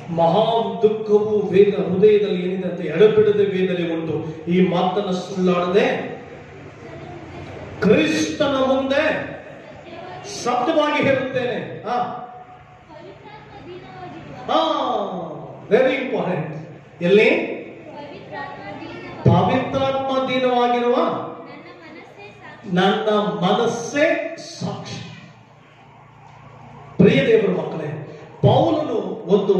ಮಹಾ ದುಃಖವು ವೇದ ಹೃದಯದಲ್ಲಿ ಏನಿದೆ ಅಂತ ಎಡಬಿಡದೆ ವೇದನೆ ಉಂಟು ಈ ಮಾತನ್ನ ಸುಳ್ಳಾಡದೆ ಕ್ರಿಸ್ತನ ಮುಂದೆ ಸತ್ಯವಾಗಿ ಹೇಳುತ್ತೇನೆ ಹಾ ಪವಿತ್ರಾತ್ಮ ಅಧೀನವಾಗಿರುವ ಹಾ ವೆರಿ ಇಂಪಾರ್ಟೆಂಟ್ ಎಲ್ಲಿ ಪವಿತ್ರಾತ್ಮ ಅಧೀನ ಪವಿತ್ರಾತ್ಮ ಅಧೀನವಾಗಿರುವ ನನ್ನ ಮನಸ್ಸೇ ನನ್ನ ಮನಸ್ಸೇ ಸಾಕ್ಷಿ ಸಾಕ್ಷಿ ಪ್ರಿಯ ದೇವರ ಮಕ್ಕಳೇ ಪೌಲನು ಒಂದು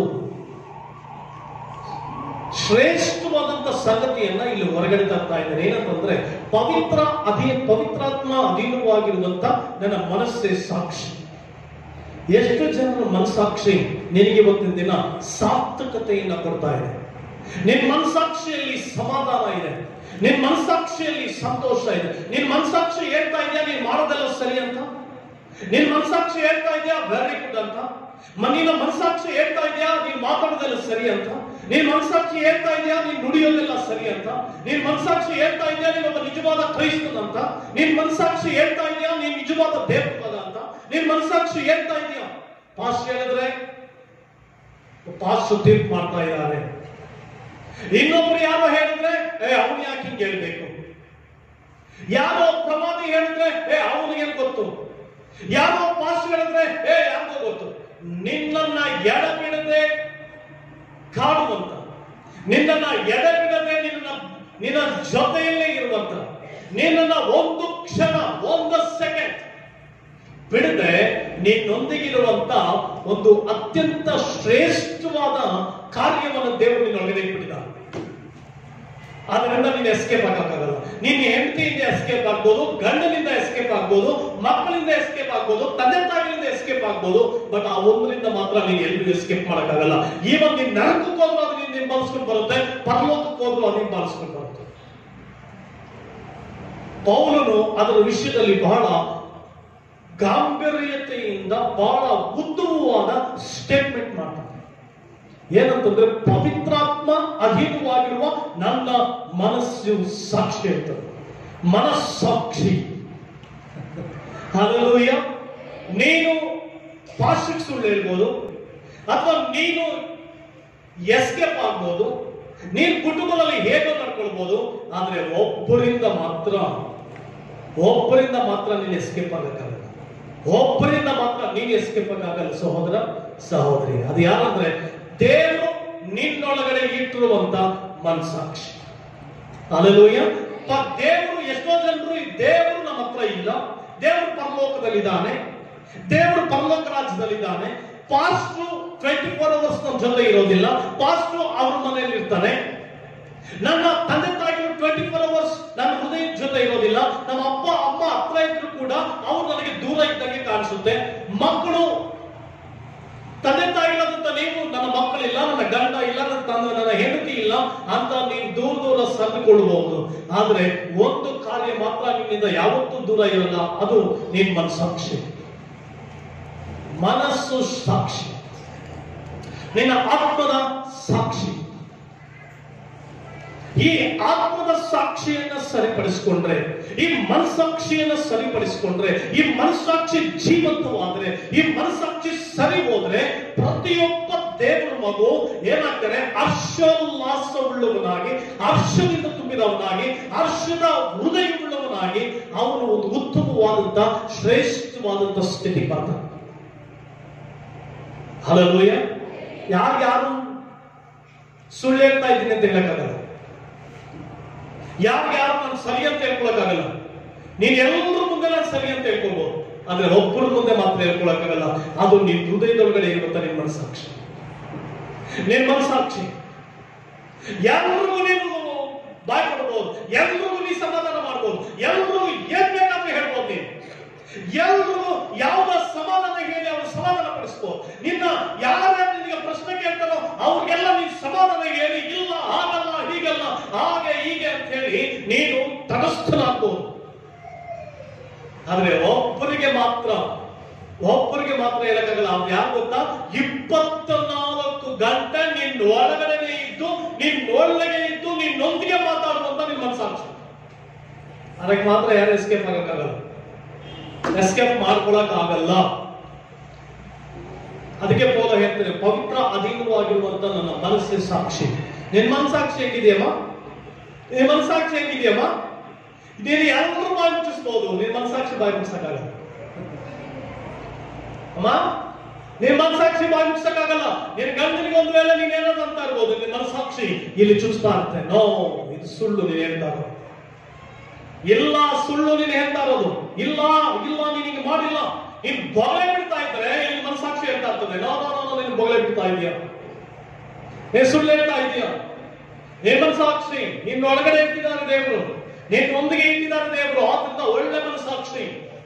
ಶ್ರೇಷ್ಠವಾದಂತ ಸಂಗತಿಯನ್ನ ಇಲ್ಲಿ ಹೊರಗಡೆ ತರ್ತಾ ಇದ್ದಾರೆ ಏನಂತಂದ್ರೆ ಪವಿತ್ರ ಅಧೀ ಪವಿತ್ರಾತ್ಮ ಅಧೀನವಾಗಿರುವಂತ ನನ್ನ ಮನಸ್ಸೇ ಸಾಕ್ಷಿ ಎಷ್ಟು ಜನರ ಮನಸ್ಸಾಕ್ಷಿ ನಿನಗೆ ಇವತ್ತಿನ ದಿನ ಸಾರ್ಥಕತೆಯನ್ನ ಕೊಡ್ತಾ ಇದೆ ನಿನ್ ಮನಸ್ಸಾಕ್ಷಿಯಲ್ಲಿ ಸಮಾಧಾನ ಇದೆ ನಿನ್ ಮನಸ್ಸಾಕ್ಷಿಯಲ್ಲಿ ಸಂತೋಷ ಇದೆ ನಿನ್ ಮನಸ್ಸಾಕ್ಷಿ ಹೇಳ್ತಾ ಇದೆಯಾ ನೀನ್ ಮಾಡೋದೆಲ್ಲ ಸರಿ ಅಂತ ನಿನ್ ಮನಸ್ಸಾಕ್ಷಿ ಹೇಳ್ತಾ ಇದೆಯಾ ವೆರಿ ಗುಡ್ ಅಂತ ಮಣ್ಣಿನ ಮನಸ್ಸಾಕ್ಷಿ ಹೇಳ್ತಾ ಇದೆಯಾ ನೀನ್ ಮಾತಾಡೋದೆಲ್ಲ ಸರಿ ಅಂತ ನಿನ್ ಮನಸ್ಸಾಕ್ಷಿ ಹೇಳ್ತಾ ಇದೆಯಾ ನೀನ್ ನುಡಿಯೋದೆಲ್ಲ ಸರಿ ಅಂತ ನಿನ್ ಮನಸ್ಸಾಕ್ಷಿ ಹೇಳ್ತಾ ಇದೆಯಾ ನೀನ್ ಒಬ್ಬ ನಿಜವಾದ ಕ್ರೈಸ್ತನಂತ ನಿನ್ ಮನಸ್ಸಾಕ್ಷಿ ಹೇಳ್ತಾ ಇದೆಯಾ ನೀನ್ ನಿಜವಾದ ದೇವತ್ವದ ಅಂತ ನಿನ್ ಮನಸ್ಸಾಕ್ಷಿ ಹೇಳ್ತಾ ಇದೆಯಾ ಪಾಸ್ ಹೇಳಿದ್ರೆ ಪಾಸ್ ತೀರ್ಪು ಮಾಡ್ತಾ ಇದ್ದಾರೆ ಇನ್ನೊಬ್ರು ಯಾರೋ ಹೇಳಿದ್ರೆ ಏ ಅವನು ಯಾಕೆ ಹಿಂಗೆ ಹೇಳ್ಬೇಕು ಯಾರೋ ಪ್ರಮಾದಿ ಹೇಳಿದ್ರೆ ಏ ಅವನಿಗೇನು ಗೊತ್ತು ಯಾರೋ ಪಾಸ್ ಹೇಳಿದ್ರೆ ಏ ಯಾರಿಗೋ ಗೊತ್ತು ನಿನ್ನನ್ನ ಎಡಬಿಡದೆ ಕಾಡುವಂತ ನಿನ್ನನ್ನ ಎಡಬಿಡದೆ ನಿನ್ನ ನಿನ್ನ ಜೊತೆಯಲ್ಲೇ ಇರುವಂತ ನಿನ್ನನ್ನ ಒಂದು ಕ್ಷಣ ಒಂದು ಸೆಕೆಂಡ್ ಬಿಡದೆ ನಿನ್ನೊಂದಿಗಿರುವಂತ ಒಂದು ಅತ್ಯಂತ ಶ್ರೇಷ್ಠವಾದ ಕಾರ್ಯವನ್ನು ದೇವರು ನಿನ್ನೊಳಗಡೆ ಇಟ್ಬಿಟ್ಟಿದ್ದಾನೆ ಆದ್ರಿಂದ ನೀನು ಎಸ್ಕೇಪ್ ಆಗಕ್ಕಾಗಲ್ಲ ನಿನ್ನ ಹೆಂಡತಿಯಿಂದ ಎಸ್ಕೇಪ್ ಆಗ್ಬೋದು ಗಂಡನಿಂದ ಎಸ್ಕೇಪ್ ಆಗ್ಬೋದು ಮಕ್ಕಳಿಂದ ಎಸ್ಕೇಪ್ ಆಗ್ಬೋದು ತಂದೆ ತಾಯಿಗಳಿಂದ ಎಸ್ಕೇಪ್ ಆಗ್ಬೋದು ಬಟ್ ಆ ಒಂದರಿಂದ ಮಾತ್ರ ನೀನು ಎಲ್ಲಿಗೂ ಎಸ್ಕೇಪ್ ಮಾಡಕ್ಕಾಗಲ್ಲ ಈವನ್ ನೀನ್ ನರಕಕ್ಕೆ ಹೋದ್ರು ಅದು ನೀನ್ ಹಿಂಬಾಲಿಸ್ಕೊಂಡು ಬರುತ್ತೆ ಪರಲೋಕಕ್ಕೆ ಹೋದ್ರು ಅದು ಹಿಂಬಾಲಿಸ್ಕೊಂಡು ಬರುತ್ತೆ ಪೌಲನು ಅದರ ವಿಷಯದಲ್ಲಿ ಬಹಳ ಗಾಂಭೀರ್ಯತೆಯಿಂದ ಬಹಳ ಉತ್ತಮವಾದ ಸ್ಟೇಟ್ಮೆಂಟ್ ಮಾಡ್ತಾನೆ ಏನಂತಂದ್ರೆ ಪವಿತ್ರಾತ್ಮ ಅಧೀನವಾಗಿರುವ ನನ್ನ ಮನಸ್ಸು ಸಾಕ್ಷಿ ಇರ್ತದೆ ಮನಸ್ಸಾಕ್ಷಿ ಹಲಲೂಯ ನೀನು ಪಾಸ್ಟಿಕ್ ಸುಳ್ಳು ಹೇಳ್ಬೋದು ಅಥವಾ ನೀನು ಎಸ್ಕೇಪ್ ಆಗ್ಬೋದು ನೀನು ಕುಟುಂಬದಲ್ಲಿ ಹೇಗೋ ನಡ್ಕೊಳ್ಬೋದು ಆದ್ರೆ ಒಬ್ಬರಿಂದ ಮಾತ್ರ ಒಬ್ಬರಿಂದ ಮಾತ್ರ ನೀನು ಎಸ್ಕೇಪ್ ಆಗಕ್ಕಾಗಲ್ಲ ಒಬ್ಬರಿಂದ ಮಾತ್ರ ನೀನು ಎಸ್ಕೇಪ್ ಆಗಲ್ಲ ಸಹೋದರ ಸಹೋದರಿ ಅದು ಯಾರಂದ್ರೆ ದೇವರು ನಿನ್ನೊಳಗಡೆ ಇಟ್ಟಿರುವಂತ ಮನಸಾಕ್ಷಿ ಅಲ್ಲೂಯ್ಯ ದೇವರು ಎಷ್ಟೋ ಜನರು ಈ ದೇವರು ನಮ್ಮ ಹತ್ರ ಇಲ್ಲ ದೇವರು ಪರಲೋಕದಲ್ಲಿದ್ದಾನೆ ದೇವರು ಪರಲೋಕ ರಾಜ್ಯದಲ್ಲಿದ್ದಾನೆ ಪಾಸ್ಟ್ರು ಟ್ವೆಂಟಿ ಫೋರ್ ಅವರ್ಸ್ ನಮ್ಮ ಜೊತೆ ಇರೋದಿಲ್ಲ ಪಾಸ್ಟ್ರು ಅವ್ರ ಮನೆಯಲ್ಲಿ ಇರ್ತಾನೆ ನನ್ನ ತಂದೆ ತಾಯಿಗಳು ಟ್ವೆಂಟಿ ಫೋರ್ ಅವರ್ಸ್ ನನ್ನ ಹೃದಯ ಜೊತೆ ಇರೋದಿಲ್ಲ ನಮ್ಮ ಅಪ್ಪ ಅಮ್ಮ ಹತ್ರ ಇದ್ರು ಕೂಡ ಅವ್ರು ನನಗೆ ದೂರ ಇದ್ದಂಗೆ ಕಾಣಿಸುತ್ತೆ ಮಕ್ಕಳು ತಂದೆ ತಾಯಿಗಳಾದಂತ ನೀವು ನನ್ನ ಮಕ್ಕಳಿಲ್ಲ ನನ್ನ ಗಂಡ ಇಲ್ಲ ನನ್ನ ತಂದೆ ನನ್ನ ಹೆಂಡತಿ ಇಲ್ಲ ಅಂತ ನೀವು ದೂರ ದೂರ ಸರಿದುಕೊಳ್ಳಬಹುದು ಆದ್ರೆ ಒಂದು ಕಾರ್ಯ ಮಾತ್ರ ನಿನ್ನಿಂದ ಯಾವತ್ತೂ ದೂರ ಇರಲ್ಲ ಅದು ನಿನ್ ಮನಸ್ಸಾಕ್ಷಿ ಮನಸ್ಸು ಸಾಕ್ಷಿ ನಿನ್ನ ಆತ್ಮದ ಸಾಕ್ಷಿ ಈ ಆತ್ಮದ ಸಾಕ್ಷಿಯನ್ನ ಸರಿಪಡಿಸಿಕೊಂಡ್ರೆ ಈ ಮನಸ್ಸಾಕ್ಷಿಯನ್ನ ಸರಿಪಡಿಸಿಕೊಂಡ್ರೆ ಈ ಮನಸ್ಸಾಕ್ಷಿ ಜೀವಂತವಾದ್ರೆ ಈ ಮನಸ್ಸಾಕ್ಷಿ ಸರಿ ಹೋದ್ರೆ ಪ್ರತಿಯೊಬ್ಬ ದೇವರ ಮಗು ಏನಾಗ್ತಾರೆ ಹರ್ಷೋಲ್ಲಾಸವುಳ್ಳವನಾಗಿ ಹರ್ಷದಿಂದ ತುಂಬಿದವನಾಗಿ ಹರ್ಷದ ಹೃದಯವುಳ್ಳವನಾಗಿ ಅವನು ಒಂದು ಉತ್ತಮವಾದಂತ ಶ್ರೇಷ್ಠವಾದಂತ ಸ್ಥಿತಿ ಬರ್ತಾನೆ ಹಲಲೂಯ ಯಾರು ಯಾರು ಸುಳ್ಳು ಹೇಳ್ತಾ ಇದ್ದೀನಿ ಅಂತ ಹೇಳಕ್ಕಾಗಲ್ಲ ಯಾರು ಯಾರು ನಾನು ಸರಿ ಅಂತ ಹೇಳ್ಕೊಳಕ್ಕಾಗಲ್ಲ ನೀನ್ ಎಲ್ಲರ ಮುಂದೆ ನಾನು ಸರಿ ಅಂತ ಹೇಳ್ಕೊಬಹುದು ಆದ್ರೆ ಒಬ್ಬರ ಮುಂದೆ ಮಾತ್ರ ಹೇಳ್ಕೊಳಕ್ಕಾಗಲ್ಲ ಅದು ನಿನ್ ಹೃದಯದೊಳಗಡೆ ಇರುವಂತ ನಿನ್ ಮನಸ್ಸಾಕ್ಷಿ ನಿನ್ ಮನಸ್ಸಾಕ್ಷಿ ಎಲ್ರಿಗೂ ನೀನು ಬಾಯ್ ಕೊಡ್ಬೋದು ಎಲ್ರಿಗೂ ನೀ ಸಮಾಧಾನ ಮಾಡ್ಬೋದು ಎಲ್ರಿಗೂ ಏನ್ ಬೇಕಾದ್ರೂ ಹೇಳ್ಬೋದು ನೀನು ಎಲ್ರಿಗೂ ಯಾವ್ದ ಸಮಾಧಾನ ಹೇಳಿ ಅವ್ರು ಸಮಾಧಾನ ಪಡಿಸ್ಕೋ ನಿನ್ನ ಯಾರ್ಯಾರು ನಿನಗೆ ಪ್ರಶ್ನೆ ಕೇಳ್ತಾರೋ ಅವ್ರಿಗೆಲ್ಲ ನೀನು ಸಮಾಧಾನ ಹೇಳಿ ಇಲ್ಲ ಹಾಗಲ್ಲ ಹೀಗಲ್ಲ ಹಾಗೆ ಹೀಗೆ ಅಂತ ಹೇಳಿ ನೀನು ತಟಸ್ಥನಾಗ್ಬೋದು ಆದ್ರೆ ಒಬ್ಬರಿಗೆ ಮಾತ್ರ ಒಬ್ಬರಿಗೆ ಮಾತ್ರ ಹೇಳಕ್ಕಾಗಲ್ಲ ಅವ್ರು ಯಾರು ಗೊತ್ತಾ ಇಪ್ಪತ್ನಾಲ್ಕು ಗಂಟೆ ನಿನ್ನ ಒಳಗಡೆನೆ ಇದ್ದು ನಿನ್ನ ಒಳಗೆ ಇದ್ದು ನಿನ್ನೊಂದಿಗೆ ಮಾತಾಡುವಂತ ನಿನ್ನ ಮನಸ್ಸಾಕ್ಷಿ ಅದಕ್ಕೆ ಮಾತ್ರ ಯಾರು ಎಸ್ಕೇಪ್ ಆಗಕ್ಕಾಗಲ್ಲ ಎಸ್ಕೇಪ್ ಮಾಡ್ಕೊಳಕ್ ಆಗಲ್ಲ ಅದಕ್ಕೆ ಪೌಲ ಹೇಳ್ತಾರೆ ಪವಿತ್ರ ಅಧೀನ ಬಲಹೀನವಾಗಿರುವಂತ ನನ್ನ ಮನಸ್ಸಿನ ಸಾಕ್ಷಿ ನಿನ್ ಮನಸ್ಸಾಕ್ಷಿ ಹೇಗಿದೆಯಮ್ಮ ನಿನ್ ಮನಸ್ಸಾಕ್ಷಿ ಹೇಗಿದೆಯಮ್ಮ ನೀನು ಎಲ್ಲರೂ ಬಾಯಿ ಮುಚ್ಚಿಸ್ಬೋದು ನಿನ್ ಮನಸ್ಸಾಕ್ಷಿ ಬಾಯಿ ಮುಚ್ಚಕ್ಕಾಗಲ್ಲ ಅಮ್ಮ ನಿನ್ ಮನಸ್ಸಾಕ್ಷಿ ಬಾಯಿ ಮುಚ್ಚಕ್ಕಾಗಲ್ಲ ನಿನ್ ಗಂಡನಿಗೆ ಒಂದು ವೇಳೆ ನೀನ್ ಏನಾದ್ರು ಅಂತ ಇರ್ಬೋದು ನಿನ್ ಮನಸ್ಸಾಕ್ಷಿ ಇಲ್ಲಿ ಚುಚ್ತಾ ಇರುತ್ತೆ ನೋ ಇದು ಸುಳ್ಳು ನೀನ್ ಹೇಳ್ತಾ ಇರೋದು ಇಲ್ಲ ಸುಳ್ಳು ನೀನು ಹೇಳ್ತಾ ಇರೋದು ಇಲ್ಲ ಇಲ್ಲ ನೀನಿಗೆ ಮಾಡಿಲ್ಲ ನೀನ್ ಬೊಗಳೆ ಬಿಡ್ತಾ ಇದ್ರೆ ಇಲ್ಲಿ ಮನಸ್ಸಾಕ್ಷಿ ಹೇಳ್ತಾ ಇರ್ತದೆ ನೋ ನೋ ನೋ ನೀನು ಬೊಗಳೆ ಬಿಡ್ತಾ ಇದೀಯ ನೀನ್ ಸುಳ್ಳು ಹೇಳ್ತಾ ಇದೀಯ ಏನ್ ಮನಸ್ಸಾಕ್ಷಿ ನಿನ್ನ ಒಳಗಡೆ ಇಟ್ಟಿದ್ದಾರೆ ದೇವರು ನಿನ್ನೊಂದಿಗೆ ಇಟ್ಟಿದ್ದಾರೆ ದೇವರು ಆದ್ರಿಂದ ಒಳ್ಳೆ ಮನಸ್ಸಾಕ್ಷಿ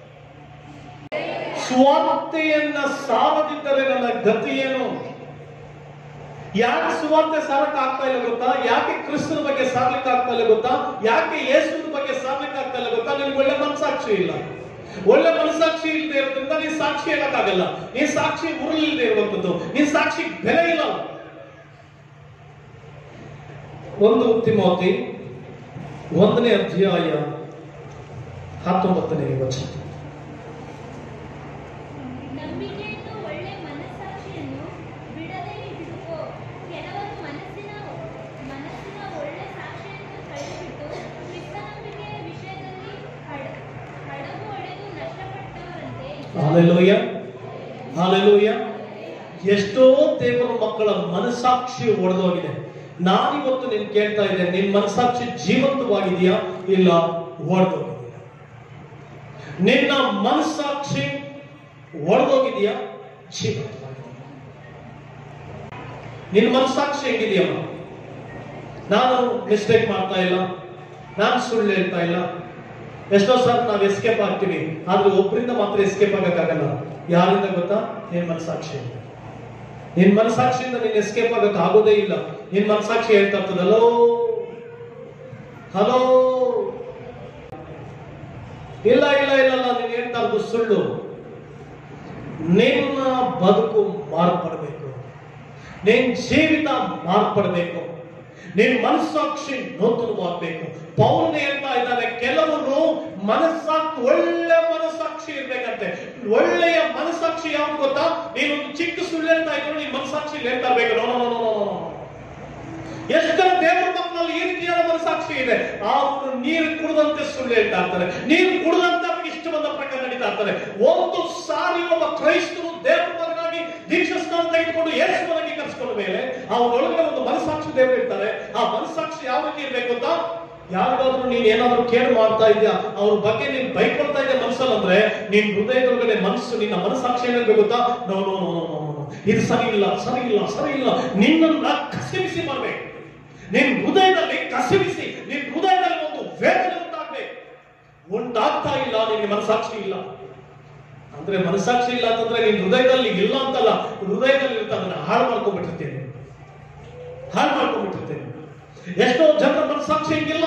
ಸ್ವಾರ್ಥೆಯನ್ನ ಸಾರದಿದ್ದರೆ ನನ್ನ ಗತಿ ಏನು ಯಾಕೆ ಸುವಾರ್ತೆ ಸಾರಕ್ಕೆ ಆಗ್ತಾ ಇಲ್ಲ ಗೊತ್ತಾ ಯಾಕೆ ಕ್ರಿಸ್ತನ ಬಗ್ಗೆ ಸಾರ್ಲಿಕ್ಕೆ ಆಗ್ತಾ ಇಲ್ಲ ಗೊತ್ತಾ ಯಾಕೆ ಯೇಸುವಿನ ಬಗ್ಗೆ ಸಾರ್ಲಿಕ್ಕೆ ಆಗ್ತಾ ಇಲ್ಲ ಗೊತ್ತಾ ನಿನ್ಗೆ ಒಳ್ಳೆ ಮನಸ್ಸಾಕ್ಷಿ ಇಲ್ಲ ಒಳ್ಳೆ ಮನಸ್ಸಾಕ್ಷಿ ಇಲ್ಲದೆ ಇರೋದ್ರಿಂದ ನೀನ್ ಸಾಕ್ಷಿ ಹೇಳಕ್ಕಾಗಲ್ಲ ನೀನ್ ಸಾಕ್ಷಿ ಉರುಳಿಲ್ಲದೆ ಇರುವಂತದ್ದು ನೀನ್ ಸಾಕ್ಷಿ ಬೆಲೆ ಇಲ್ಲ ಒಂದು ತಿಮೋತಿ ಒಂದನೇ ಅಧ್ಯಾಯ ಹತ್ತೊಂಬತ್ತನೇ ವಚನ ನಂಬಿಕೆಯನ್ನು ಒಳ್ಳೆ ಮನಸ್ಸಾಕ್ಷಿಯನ್ನು ಬಿಡದೆ ಹಿಡಿದುಕೋ ಕೆಲವರು ಮನಸ್ಸಿನ ಮನಸ್ಸಿನ ಒಳ್ಳೆ ಸಾಕ್ಷಿಯನ್ನು ಕಳೆದುಬಿಟ್ಟು ಕ್ರಿಸ್ತ ನಂಬಿಕೆಯ ವಿಷಯದಲ್ಲಿ ಹಡ- ಹಡಗು ಹೊಡೆದು ನಷ್ಟಪಟ್ಟವರಂತೆ ಹಾಲೆಲೂಯ ಹಾಲೆಲೂಯ ಎಷ್ಟೋ ದೇವರ ಮಕ್ಕಳ ಮನಸ್ಸಾಕ್ಷಿ ಒಡೆದೋಗಿದೆ ನಾನಿವತ್ತು ನೀನು ಕೇಳ್ತಾ ಇದ್ದೇನೆ ನಿನ್ ಮನಸ್ಸಾಕ್ಷಿ ಜೀವಂತವಾಗಿದೆಯಾ ಇಲ್ಲ ಒಡೆದೋಗಿದೆಯಾ ನಿನ್ನ ಮನಸ್ಸಾಕ್ಷಿ ಒಡೆದೋಗಿದೆಯಾ ಜೀವಂತವಾಗಿದೆಯಾ ನಿನ್ನ ಮನಸ್ಸಾಕ್ಷಿ ಹೆಂಗಿದೆಯಮ್ಮ ನಾನು ಮಿಸ್ಟೇಕ್ ಮಾಡ್ತಾ ಇಲ್ಲ ನಾನು ಸುಳ್ಳು ಹೇಳ್ತಾ ಇಲ್ಲ ಎಷ್ಟೋ ಸರ್ ನಾವು ಎಸ್ಕೇಪ್ ಆಗ್ತೀವಿ ಆದ್ರೆ ಒಬ್ಬರಿಂದ ಮಾತ್ರ ಎಸ್ಕೇಪ್ ಆಗಕ್ಕಾಗಲ್ಲ ಯಾರಿಂದ ಗೊತ್ತಾ ನಿನ್ ಮನಸ್ಸಾಕ್ಷಿ ನಿನ್ ಮನಸ್ಸಾಕ್ಷಿಯಿಂದ ನೀನ್ ಎಸ್ಕೇಪ್ ಆಗಕ್ ಆಗೋದೇ ಇಲ್ಲ ನಿನ್ ಮನಸ್ಸಾಕ್ಷಿ ಹೇಳ್ತಾ ಇರ್ತದೆ ಹಲೋ ಹಲೋ ಇಲ್ಲ ಇಲ್ಲ ಇಲ್ಲ ಇಲ್ಲ ನೀನ್ ಹೇಳ್ತಾ ಇರೋದು ಸುಳ್ಳು ನಿನ್ನ ಬದುಕು ಮಾರ್ಪಡಬೇಕು ನಿನ್ ಜೀವಿತ ಮಾರ್ಪಡಬೇಕು ನಿನ್ ಮನಸ್ಸಾಕ್ಷಿ ನೂತನವಾಗಬೇಕು ಪೌರನೇ ಹೇಳ್ತಾ ಇದ್ದಾನೆ ಕೆಲವರು ಮನಸ್ಸಾಕ್ಷಿ ಒಳ್ಳೆ ಮನಸ್ಸಾಕ್ಷಿ ಇರ್ಬೇಕಂತೆ ಒಳ್ಳೆಯ ಮನಸ್ಸಾಕ್ಷಿ ಯಾವ್ದು ಗೊತ್ತಾ ನೀನೊಂದು ಚಿಕ್ಕ ಸುಳ್ಳು ಹೇಳ್ತಾ ಇದ್ರು ನಿನ್ ಮನಸ್ಸಾಕ್ಷಿ ಹೇಳ್ತಾ ಇರ್ಬೇಕು no no no no no ಎಷ್ಟು ಜನ ದೇವರ ಮಕ್ಕಳಲ್ಲಿ ಈ ರೀತಿಯಾದ ಮನಸ್ಸಾಕ್ಷಿ ಇದೆ ಅವರು ನೀರು ಕುಡಿದಂತೆ ಸುಳ್ಳು ಹೇಳ್ತಾ ಇರ್ತಾರೆ ನೀರು ಕುಡಿದಂತೆ ಅವ್ರಿಗೆ ಇಷ್ಟ ಬಂದ ಪ್ರಕಾರ ನಡೀತಾ ಇರ್ತಾರೆ ಒಂದು ಸಾರಿ ಒಬ್ಬ ಕ್ರೈಸ್ತರು ದೇವರ ಮಗನಾಗಿ ದೀಕ್ಷಾ ಸ್ಥಾನ ತೆಗೆದುಕೊಂಡು ಯೇಸುವನಾಗಿ ಕರ್ಸ್ಕೊಂಡ ಮೇಲೆ ಅವರೊಳಗಡೆ ಒಂದು ಮನಸ್ಸಾಕ್ಷಿ ದೇವರು ಇರ್ತಾರೆ ಆ ಮನಸ್ಸಾಕ್ಷಿ ಯಾವ ರೀತಿ ಇರ್ಬೇಕು ಅಂತ ಯಾರಿಗಾದ್ರೂ ನೀನ್ ಏನಾದ್ರೂ ಕೇಳು ಮಾಡ್ತಾ ಇದ್ಯಾ ಅವ್ರ ಬಗ್ಗೆ ನೀನ್ ಬೈಕೊಳ್ತಾ ಇದ್ದೆ ಮನಸ್ಸಲ್ಲಿ ಅಂದ್ರೆ ನಿನ್ ಹೃದಯದೊಳಗಡೆ ಮನಸ್ಸು ನಿನ್ನ ಮನಸ್ಸಾಕ್ಷಿ ಏನಿರ್ಬೇಕು ಗೊತ್ತಾ no no no no no ಇದು ಸರಿ ಇಲ್ಲ ಸರಿ ಇಲ್ಲ ಸರಿ ಇಲ್ಲ ನಿನ್ನನ್ನ ಕಸಿಬಿಸಿ ಮಾಡ್ಬೇಕು ನಿನ್ ಹೃದಯದಲ್ಲಿ ಕಸಿಬಿಸಿ ನಿನ್ ಹೃದಯದಲ್ಲಿ ಒಂದು ವೇದನೆ ಉಂಟಾಗ್ಬೇಕು ಉಂಟಾಗ್ತಾ ಇಲ್ಲ ನಿನ್ನ ಮನಸ್ಸಾಕ್ಷಿ ಇಲ್ಲ ಅಂದ್ರೆ ಮನಸ್ಸಾಕ್ಷಿ ಇಲ್ಲ ಅಂತಂದ್ರೆ ನಿನ್ ಹೃದಯದಲ್ಲಿ ಇಲ್ಲ ಅಂತಲ್ಲ ಹೃದಯದಲ್ಲಿ ಇರ್ತ ಅದನ್ನ ಹಾಳು ಮಾಡ್ಕೊಂಡ್ಬಿಟ್ಟಿರ್ತೇನೆ ಹಾಳು ಮಾಡ್ಕೊಂಡ್ಬಿಟ್ಟಿರ್ತೇನೆ ಎಷ್ಟೋ ಜನರ ಮನಸ್ಸಾಕ್ಷಿ ಹಿಂಗಿಲ್ಲ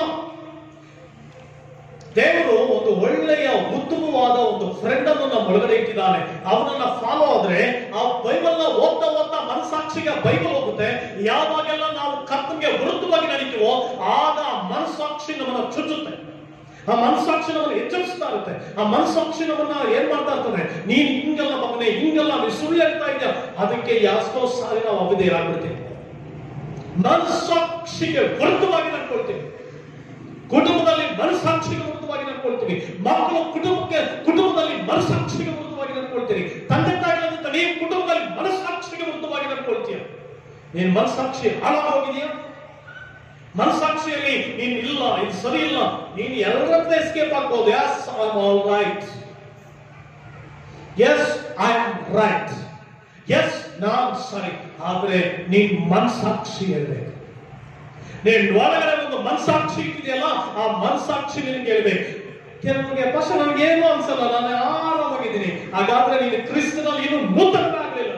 ದೇವರು ಒಂದು ಒಳ್ಳೆಯ ಉತ್ತಮವಾದ ಒಂದು ಫ್ರೆಂಡ್ ಅನ್ನು ನಮ್ಮ ಒಳಗಡೆ ಇಟ್ಟಿದ್ದಾನೆ ಅವನನ್ನ ಫಾಲೋ ಆದ್ರೆ ಆ ಬೈಬಲ್ ನ ಓದ್ತಾ ಓದ್ತಾ ಮನಸ್ಸಾಕ್ಷಿಗೆ ಬೈಬಲ್ ಹೋಗುತ್ತೆ ಯಾವಾಗೆಲ್ಲ ನಾವು ಕರ್ತನಿಗೆ ವಿರುದ್ಧವಾಗಿ ನಡೀತೀವೋ ಆಗ ಆ ಮನಸ್ಸಾಕ್ಷಿ ನಮ್ಮನ್ನ ಚುಚ್ಚುತ್ತೆ ಆ ಮನಸ್ಸಾಕ್ಷಿ ನಮ್ಮನ್ನ ಎಚ್ಚರಿಸ್ತಾ ಇರುತ್ತೆ ಆ ಮನಸ್ಸಾಕ್ಷಿ ನಮ್ಮನ್ನ ಏನ್ ಮಾಡ್ತಾ ಇರ್ತದೆ ನೀನ್ ಹಿಂಗೆಲ್ಲ ಮಗನೇ ಹಿಂಗೆಲ್ಲ ನೀನ್ ಸುಳ್ಳು ಹೇಳ್ತಾ ಇದ್ಯಾ ಅದಕ್ಕೆ ಎಷ್ಟೋ ಸಾರಿ ನಾವು ಅವಿಧೇಯರಾಗ್ಬಿಡ್ತೀವಿ ಮನಸ್ಸಾಕ್ಷಿಗೆ ವಿರುದ್ಧವಾಗಿ ನಡ್ಕೊಳ್ತೀವಿ ಕುಟುಂಬದಲ್ಲಿ ಮನಸ್ಸಾಕ್ಷಿಗೆ ವಿರುದ್ಧವಾಗಿ ನಡ್ಕೊಳ್ತೀವಿ ಮಕ್ಕಳು ಕುಟುಂಬಕ್ಕೆ ಕುಟುಂಬದಲ್ಲಿ ಮನಸ್ಸಾಕ್ಷಿಗೆ ವಿರುದ್ಧವಾಗಿ ನಡ್ಕೊಳ್ತೀರಿ ತಂದೆ ತಾಯಿಗಳಂತ ನೀವು ಕುಟುಂಬದಲ್ಲಿ ಮನಸ್ಸಾಕ್ಷಿಗೆ ವಿರುದ್ಧವಾಗಿ ನಡ್ಕೊಳ್ತೀಯ ನೀನ್ ಮನಸ್ಸಾಕ್ಷಿ ಹಾಳಾಗೋಗಿದೆಯಾ ಮನಸ್ಸಾಕ್ಷಿಯಲ್ಲಿ ನೀನ್ ಇಲ್ಲ ಇದು ಸರಿ ಇಲ್ಲ ನೀನ್ ಎಲ್ಲರಂತ ಎಸ್ಕೇಪ್ ಆಗ್ಬೋದು yes I all right yes I am right yes ನಾನ್ ಸರಿ ಆದ್ರೆ ನೀನ್ ಮನಸ್ಸಾಕ್ಷಿ ಇರಬೇಕು ನೀನ್ ಒಳಗಡೆ ಒಂದು ಮನಸ್ಸಾಕ್ಷಿ ಇದೆಯಲ್ಲ ಆ ಮನಸ್ಸಾಕ್ಷಿ ನಿನಗೆ ಹೇಳ್ಬೇಕು ಕೆಲವರಿಗೆ ಪಕ್ಷ ನನಗೆ ಏನು ಅನ್ಸಲ್ಲ ನಾನು ಆರಾಮಾಗಿದ್ದೀನಿ ಹಾಗಾದ್ರೆ ನೀನು ಕ್ರಿಸ್ತನಲ್ಲಿ ಏನು ನೂತನರಾಗಲಿಲ್ಲ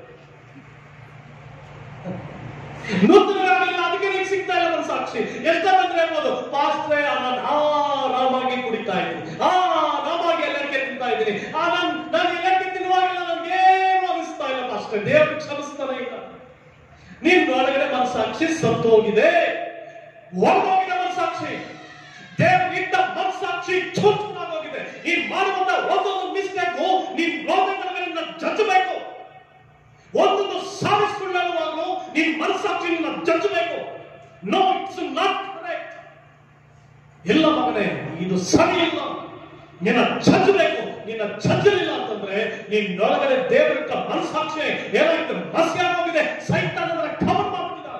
ನೂತನರಾಗಲಿಲ್ಲ ಅದಕ್ಕೆ ನೀನು ಸಿಗ್ತಾ ಇಲ್ಲ ಮನಸ್ಸಾಕ್ಷಿ ಎಷ್ಟಂದ್ರೆ ಹೇಳ್ಬೋದು ಪಾಸ್ಟ್ರೆ ನಾನು ಆರಾಮಾಗಿ ಕುಡಿತಾ ಇದ್ದೀನಿ ಆರಾಮಾಗಿ ಎಲ್ಲರಿಗೆ ತಿಂತಾ ಇದ್ದೀನಿ ಆ ನಾನು ನಾನು ಎಲ್ಲಕ್ಕೆ ತಿನ್ನುವಾಗಿಲ್ಲ ನನಗೇನು ಅನಿಸ್ತಾ ಇಲ್ಲ ಪಾಸ್ಟ್ರೆ ದೇವರು ಕ್ಷಮಿಸ್ತಾನೆ ಇಲ್ಲ ನಿನ್ನ ಒಳಗಡೆ ಮನಸ್ಸಾಕ್ಷಿ ಸತ್ತು ಹೋಗಿದೆ ಹೊರಗೋಗಿದೆ ಮನಸ್ಸಾಕ್ಷಿ ದೇವರು ಇಟ್ಟ ಮನಸ್ಸಾಕ್ಷಿ ಚೂಚುನಾಗೋಗಿದೆ ನೀನ್ ಮಾಡುವಂತ ಒಂದೊಂದು ಮಿಸ್ಟೇಕು ನೀನ್ ಲೋಕಗಳಿಗೆ ಜಜ್ಜಬೇಕು ಒಂದೊಂದು ಸಾಧಿಸಿಕೊಳ್ಳುವಾಗಲೂ ಮನಸ್ಸಾಕ್ಷಿ ನಿನ್ನ ಜಜ್ಜಬೇಕು ನೋ ಇಟ್ಸ್ ನಾಟ್ ಕರೆಕ್ಟ್ ಇಲ್ಲ ಮಗನೇ ಇದು ಸರಿ ಇಲ್ಲ ನಿನ್ನ ಜಜ್ಜಬೇಕು ನಿನ್ನ ಜಜ್ಜಲಿಲ್ಲ ಅಂತಂದ್ರೆ ನಿನ್ನೊಳಗಡೆ ದೇವರಿಟ್ಟ ಮನಸ್ಸಾಕ್ಷಿ ಏನಾಯ್ತು ಮಸ್ಯ ಹೋಗಿದೆ ಸೈತಾನದ ಕವರ್ ಮಾಡ್ಬಿಟ್ಟಿದ್ದಾನೆ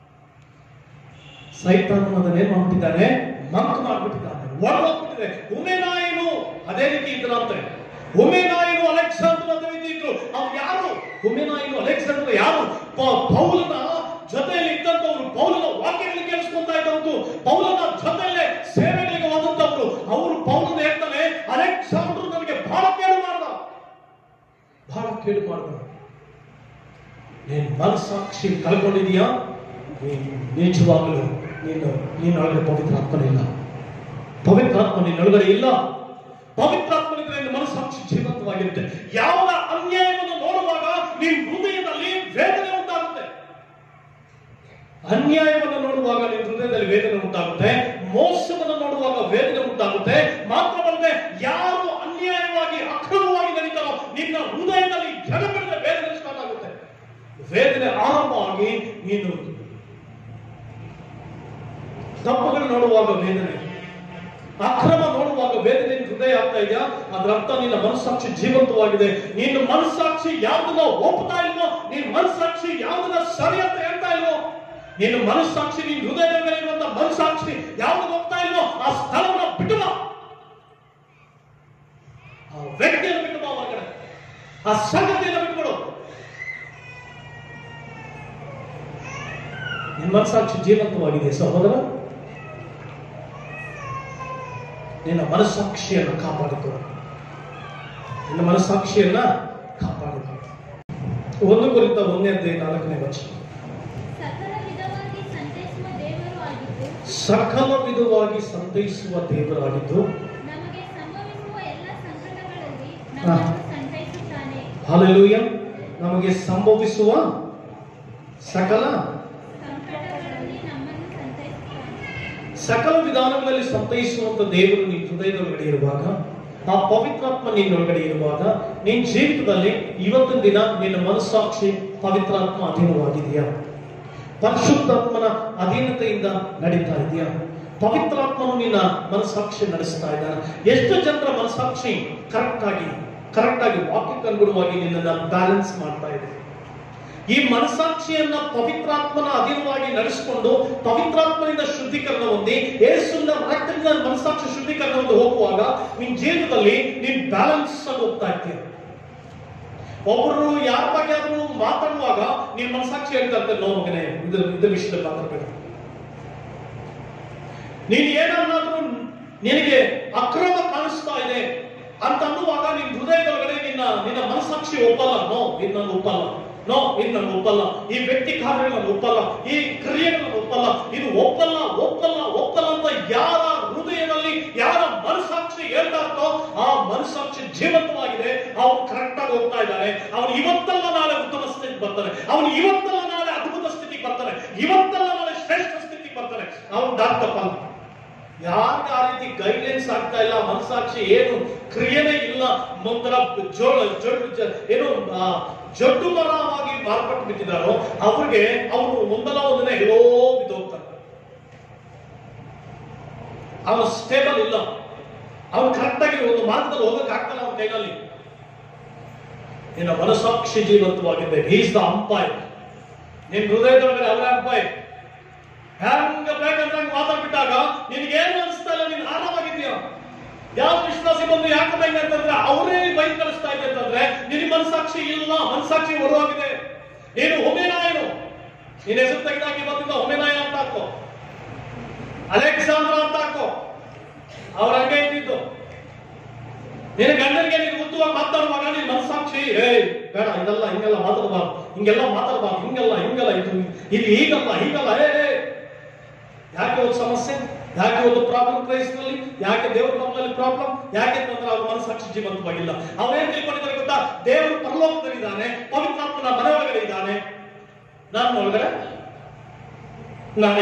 ಸೈತಾನ ಅದನ್ನ ಏನ್ ಮಾಡ್ಬಿಟ್ಟಿದ್ದಾನೆ ಮಂಕ್ ಮಾಡ್ಬಿಟ್ಟಿದ್ದಾನೆ ಒಳಗೋಗ್ಬಿಟ್ಟಿದೆ ಉಮೆನಾಯನು ಅದೇ ರೀತಿ ಇದ್ರಂತೆ ಉಮೆನಾಯನು ಅಲೆಕ್ಸಾಂದ್ರ ಅಂತ ರೀತಿ ಇದ್ರು ಅವ್ರು ಯಾರು ಉಮೆನಾಯನು ಅಲೆಕ್ಸಾಂದ್ರ ಯಾರು ಪ- ಪೌಲನ ಜೊತೆಯಲ್ಲಿ ಇದ್ದಂತವ್ರು ಪೌಲನ ವಾಕ್ಯಗಳು ಕೇಳಿಸ್ಕೊಂತಾ ಇದ್ದವ್ರು ಪೌಲನ ಜೊತೆಯಲ್ಲೇ ಸೇವೆಗಳಿಗೆ ಹೋದಂತವ್ರು ಅವರು ಪೌಲನ ಹೇಳ್ತಾನೆ ಅಲೆಕ್ಸಾಂದ್ರ ನನಗೆ ಬಹಳ ಕೇಳು ಮಾಡ್ದ ಬಹಳ ಕೇಳು ಮಾಡ್ದ ನೀನ್ ಮನಸ್ಸಾಕ್ಷಿ ಕಳ್ಕೊಂಡಿದೀಯಾ ನೀನ್ ನಿಜವಾಗಲು ನೀನು ನೀನೊಳಗೆ ಪವಿತ್ರಾತ್ಮನಿಲ್ಲ ಪವಿತ್ರಾತ್ಮ ನಿನ್ನೊಳಗಡೆ ಇಲ್ಲ ಪವಿತ್ರಾತ್ಮನಿದ್ರೆ ನಿನ್ನ ಮನಸ್ಸಾಕ್ಷಿ ಜೀವಂತವಾಗಿರುತ್ತೆ ಯಾವ ಅನ್ಯಾಯವನ್ನು ನೋಡುವಾಗ ನಿನ್ನ ಹೃದಯದಲ್ಲಿ ವೇದನೆ ಉಂಟಾಗುತ್ತೆ ಅನ್ಯಾಯವನ್ನು ನೋಡುವಾಗ ನಿನ್ನ ಹೃದಯದಲ್ಲಿ ವೇದನೆ ಉಂಟಾಗುತ್ತೆ ಮೋಸವನ್ನು ನೋಡುವಾಗ ವೇದನೆ ಉಂಟಾಗುತ್ತೆ ಮಾತ್ರವಲ್ಲದೆ ಯಾರು ಅನ್ಯಾಯವಾಗಿ ಅಕ್ರಮವಾಗಿ ನಡೀತಾರೋ ನಿನ್ನ ಹೃದಯದಲ್ಲಿ ಜಗತ್ತಿನ ವೇದನೆ ಸ್ಟಾರ್ಟ್ ಆಗುತ್ತೆ ವೇದನೆ ಆರಂಭವಾಗಿ ನೀನು ತಪ್ಪುಗಳು ನೋಡುವಾಗ ವೇದನೆ ಅಕ್ರಮ ನೋಡುವಾಗ ವೇದನೆ ನಿನ್ನ ಹೃದಯ ಆಗ್ತಾ ಇದೆಯಾ ಅದ್ರ ಅರ್ಥ ನಿನ್ನ ಮನಸ್ಸಾಕ್ಷಿ ಜೀವಂತವಾಗಿದೆ ನಿನ್ನ ಮನಸ್ಸಾಕ್ಷಿ ಯಾವ್ದನ್ನ ಒಪ್ತಾ ಇಲ್ವೋ ನಿನ್ನ ಮನಸ್ಸಾಕ್ಷಿ ಯಾವ್ದನ್ನ ಸರಿ ಅಂತ ಹೇಳ್ತಾ ಇಲ್ವೋ ನಿನ್ನ ಮನಸ್ಸಾಕ್ಷಿ ನಿನ್ನ ಹೃದಯದ ಮೇಲೆ ಇರುವಂತ ಮನಸ್ಸಾಕ್ಷಿ ಯಾವ್ದು ಹೋಗ್ತಾ ಇಲ್ವೋ ಆ ಸ್ಥಳವನ್ನ ಬಿಟ್ಟು ಬಾ ಆ ವ್ಯಕ್ತಿಯನ್ನು ಬಿಟ್ಟು ಬಾ ಹೊರಗಡೆ ಆ ಸಂಗತಿಯನ್ನು ಬಿಟ್ಬಿಡು ನಿನ್ನ ಮನಸ್ಸಾಕ್ಷಿ ಜೀವಂತವಾಗಿದೆ ಸಹೋದರ ನಿನ್ನ ಮನಸ್ಸಾಕ್ಷಿಯನ್ನು ಕಾಪಾಡಿಕೊ ನಿನ್ನ ಮನಸ್ಸಾಕ್ಷಿಯನ್ನ ಕಾಪಾಡಿಕೊ ಒಂದು ಕುರಿತ ಒಂದನೇ ಅಧ್ಯಾಯ ನಾಲ್ಕನೇ ವಚನ ಸಕಲ ವಿಧವಾಗಿ ಸಂತೈಸುವ ದೇವರು ಆಗಿದ್ದು ಸಕಲ ವಿಧವಾಗಿ ಸಂತೈಸುವ ದೇವರಾಗಿದ್ದು ನಮಗೆ ಸಂಭವಿಸುವ ಎಲ್ಲ ಸಂಕಟಗಳಲ್ಲಿ ಹಾ. ನಮ್ಮನ್ನು ಸಂತೈಸುತ್ತಾನೆ ಹಾಲೆಲೂಯ ನಮಗೆ ಸಂಭವಿಸುವ ಸಕಲ ಸಂಕಟಗಳಲ್ಲಿ ನಮ್ಮನ್ನು ಸಂತೈಸುತ್ತಾನೆ ಸಕಲ ವಿಧಾನಗಳಲ್ಲಿ ಸಂತೈಸುವಂತ ದೇವರು ನಿನ್ನ ಹೃದಯದೊಳಗಡೆ ಇರುವಾಗ ಆ ಪವಿತ್ರಾತ್ಮ ನಿನ್ನೊಳಗಡೆ ಇರುವಾಗ ನಿನ್ನ ಜೀವಿತದಲ್ಲಿ ಇವತ್ತಿನ ದಿನ ನಿನ್ನ ಮನಸ್ಸಾಕ್ಷಿ ಪವಿತ್ರಾತ್ಮ ಅಧೀನವಾಗಿದೆಯಾ ಪರಿಶುದ್ಧಾತ್ಮನ ಅಧೀನತೆಯಿಂದ ನಡೀತಾ ಇದೆಯಾ ಪವಿತ್ರಾತ್ಮನು ನಿನ್ನ ಮನಸ್ಸಾಕ್ಷಿ ನಡೆಸ್ತಾ ಇದ್ದಾನೆ ಎಷ್ಟು ಜನರ ಮನಸ್ಸಾಕ್ಷಿ ಕರೆಕ್ಟ್ ಆಗಿ ಕರೆಕ್ಟ್ ಆಗಿ ವಾಕ್ಯಕ್ಕೆ ಅನುಗುಣವಾಗಿ ನಿನ್ನನ್ನ ಬ್ಯಾಲೆನ್ಸ್ ಮಾಡ್ತಾ ಇದೆ ಈ ಮನಸ್ಸಾಕ್ಷಿಯನ್ನ ಪವಿತ್ರಾತ್ಮನ ಅಧೀನವಾಗಿ ನಡೆಸಿಕೊಂಡು ಪವಿತ್ರಾತ್ಮನಿಂದ ಶುದ್ಧೀಕರಣ ಹೊಂದಿ ಯೇಸುವಿನ ರಕ್ತದಿಂದ ಮನಸ್ಸಾಕ್ಷಿ ಶುದ್ಧೀಕರಣ ಹೊಂದಿ ಹೋಗುವಾಗ ನಿನ್ ಜೀವಿತದಲ್ಲಿ ನೀನ್ ಬ್ಯಾಲೆನ್ಸ್ ಆಗಿ ಹೋಗ್ತಾ ಇರ್ತೀಯ ಒಬ್ಬರು ಯಾರ ಬಗ್ಗೆ ಆದ್ರೂ ಮಾತಾಡುವಾಗ ನೀನ್ ಮನಸ್ಸಾಕ್ಷಿ ಹೇಳ್ತಾ ಇರ್ತಾರೆ ನೋ ಮಗನೇ ಇದ್ರ ಇದ್ರ ವಿಷಯದಲ್ಲಿ ಮಾತಾಡ್ಬೇಡ ನೀನ್ ಏನನ್ನಾದ್ರೂ ನಿನಗೆ ಅಕ್ರಮ ಕಾಣಿಸ್ತಾ ಇದೆ ಅಂತ ಅನ್ನುವಾಗ ನಿನ್ ಹೃದಯದೊಳಗಡೆ ನಿನ್ನ ನಿನ್ನ ಮನಸ್ಸಾಕ್ಷಿ ಒಪ್ಪಲ್ಲ ನೋ ಇದು ನಾನು ಒಪ್ಪಲ್ಲ ನೋ ಇದು ನಾನು ಒಪ್ಪಲ್ಲ ಈ ವ್ಯಕ್ತಿ ಕಾರ್ಯಗಳು ನಾನು ಒಪ್ಪಲ್ಲ ಈ ಕ್ರಿಯೆಗಳು ನಾನು ಒಪ್ಪಲ್ಲ ಇದು ಒಪ್ಪಲ್ಲ ಒಪ್ಪಲ್ಲ ಒಪ್ಪಲ್ಲ ಅಂತ ಯಾರ ಹೃದಯದಲ್ಲಿ ಯಾರ ಮನಸ್ಸಾಕ್ಷಿ ಹೇಳ್ತಾ ಇರ್ತೋ ಆ ಮನಸ್ಸಾಕ್ಷಿ ಜೀವಂತವಾಗಿದೆ ಅವನು ಕರೆಕ್ಟ್ ಆಗಿ ಹೋಗ್ತಾ ಇದ್ದಾನೆ ಅವನು ಇವತ್ತಲ್ಲ ನಾಳೆ ಉತ್ತಮ ಸ್ಥಿತಿಗೆ ಬರ್ತಾನೆ ಅವನು ಇವತ್ತಲ್ಲ ನಾಳೆ ಅದ್ಭುತ ಸ್ಥಿತಿಗೆ ಬರ್ತಾನೆ ಇವತ್ತಲ್ಲ ನಾಳೆ ಶ್ರೇಷ್ಠ ಸ್ಥಿತಿಗೆ ಬರ್ತಾನೆ ಅವನು ದಾರಿ ತಪ್ಪಲ್ಲ ಯಾರಿಗೆ ಆ ರೀತಿ ಗೈಡ್ಲೈನ್ಸ್ ಆಗ್ತಾ ಇಲ್ಲ ಮನಸ್ಸಾಕ್ಷಿ ಏನು ಕ್ರಿಯೆನೇ ಇಲ್ಲ ಒಂಥರ ಜೋಳ ಜೊಡ್ಡು ಜ- ಏನು ಆ, ಜಡ್ಡು ಮರವಾಗಿ ಮಾರ್ಪಟ್ಟು ಬಿಟ್ಟಿದ್ದಾರೋ ಅವ್ರಿಗೆ ಅವರು ಒಂದಲ್ಲ ಒಂದನೇ ಎಲ್ಲೋ ಬಿದ್ದೋಗ್ತಾರೆ ಅವನು ಸ್ಟೇಬಲ್ ಇಲ್ಲ ಅವನು ಕರೆಕ್ಟ್ ಆಗಿ ಒಂದು ಮಾರ್ಗದಲ್ಲಿ ಹೋಗಕ್ ಆಗ್ತಾನೆ ಅವನ ಕೈನಲ್ಲಿ ನಿನ್ನ ಮನಸ್ಸಾಕ್ಷಿ ಜೀವಂತವಾಗಿದೆ ಈಸ್ ದ ಅಂಪೈರ್ ನಿನ್ ಹೃದಯದೊಳಗಡೆ ಅವರ ಅಂಪೈರ್ ಹೆಂಗ ಬೇಕಂದಂಗ ಮಾತಾಡ್ಬಿಟ್ಟಾಗ ನಿನ್ಗೇನು ಅನಿಸ್ತಾ ಇಲ್ಲ ನೀನ್ ಆರಾಮಾಗಿದ್ಯಾ ಯಾವ ವಿಶ್ವಾಸಿ ಬಂದು ಯಾಕೆ ಬೇಗ ಅಂತಂದ್ರೆ ಅವರೇ ಬೈಕ್ ಕಳಿಸ್ತಾ ಇದೆ ಅಂತಂದ್ರೆ ನಿನ್ ಮನಸ್ಸಾಕ್ಷಿ ಇಲ್ಲ ಮನಸ್ಸಾಕ್ಷಿ ಹೊರವಾಗಿದೆ ನೀನು ಹೊಮೆನಾಯನು ನಿನ್ನ ಹೆಸರು ತೆಗೆದಾಕಿ ಬಂದಿದ್ದ ಹೊಮೆನಾಯ ಅಂತ ಹಾಕೋ ಅಲೆಕ್ಸಾಂದ್ರ ಅಂತ ಹಾಕೋ ಅವ್ರ ಹಂಗೆ ಇದ್ದಿದ್ದು ನಿನ್ನ ಗಂಡನಿಗೆ ನೀನು ಉತ್ತವಾಗಿ ಮಾತಾಡುವಾಗ ನಿನ್ ಮನಸ್ಸಾಕ್ಷಿ ಏ ಬೇಡ ಇದೆಲ್ಲ ಹಿಂಗೆಲ್ಲ ಮಾತಾಡಬಾರ್ದು ಹಿಂಗೆಲ್ಲ ಮಾತಾಡಬಾರ್ದು ಹಿಂಗೆಲ್ಲ ಹಿಂಗೆಲ್ಲ ಇದು ಇದು ಹೀಗಲ್ಲ ಹೀಗಲ್ಲ ಏ ಏ. ಯಾಕೆ ಒಂದು ಸಮಸ್ಯೆ ಯಾಕೆ ಒಂದು ಪ್ರಾಬ್ಲಮ್ ಕ್ರೈಸ್ನಲ್ಲಿ ಯಾಕೆ ದೇವ್ರ ನಮ್ಮಲ್ಲಿ ಪ್ರಾಬ್ಲಮ್ ಯಾಕೆ ಅಂತಂದ್ರೆ ಅವ್ರ ಮನಸ್ಸಾಕ್ಷಿ ಜೀವಂತವಾಗಿಲ್ಲ ಅವ್ರೇನ್ ತಿಳ್ಕೊಂಡಿದ್ದಾರೆ ಗೊತ್ತಾ ದೇವರು ಪರಲೋಕದಲ್ಲಿದ್ದಾನೆ ಪವಿತ್ರಾತ್ಮನ ಮನೆ ಒಳಗಡೆ ಇದ್ದಾನೆ ನಾನು ಒಳಗಡೆ ನಾನೇ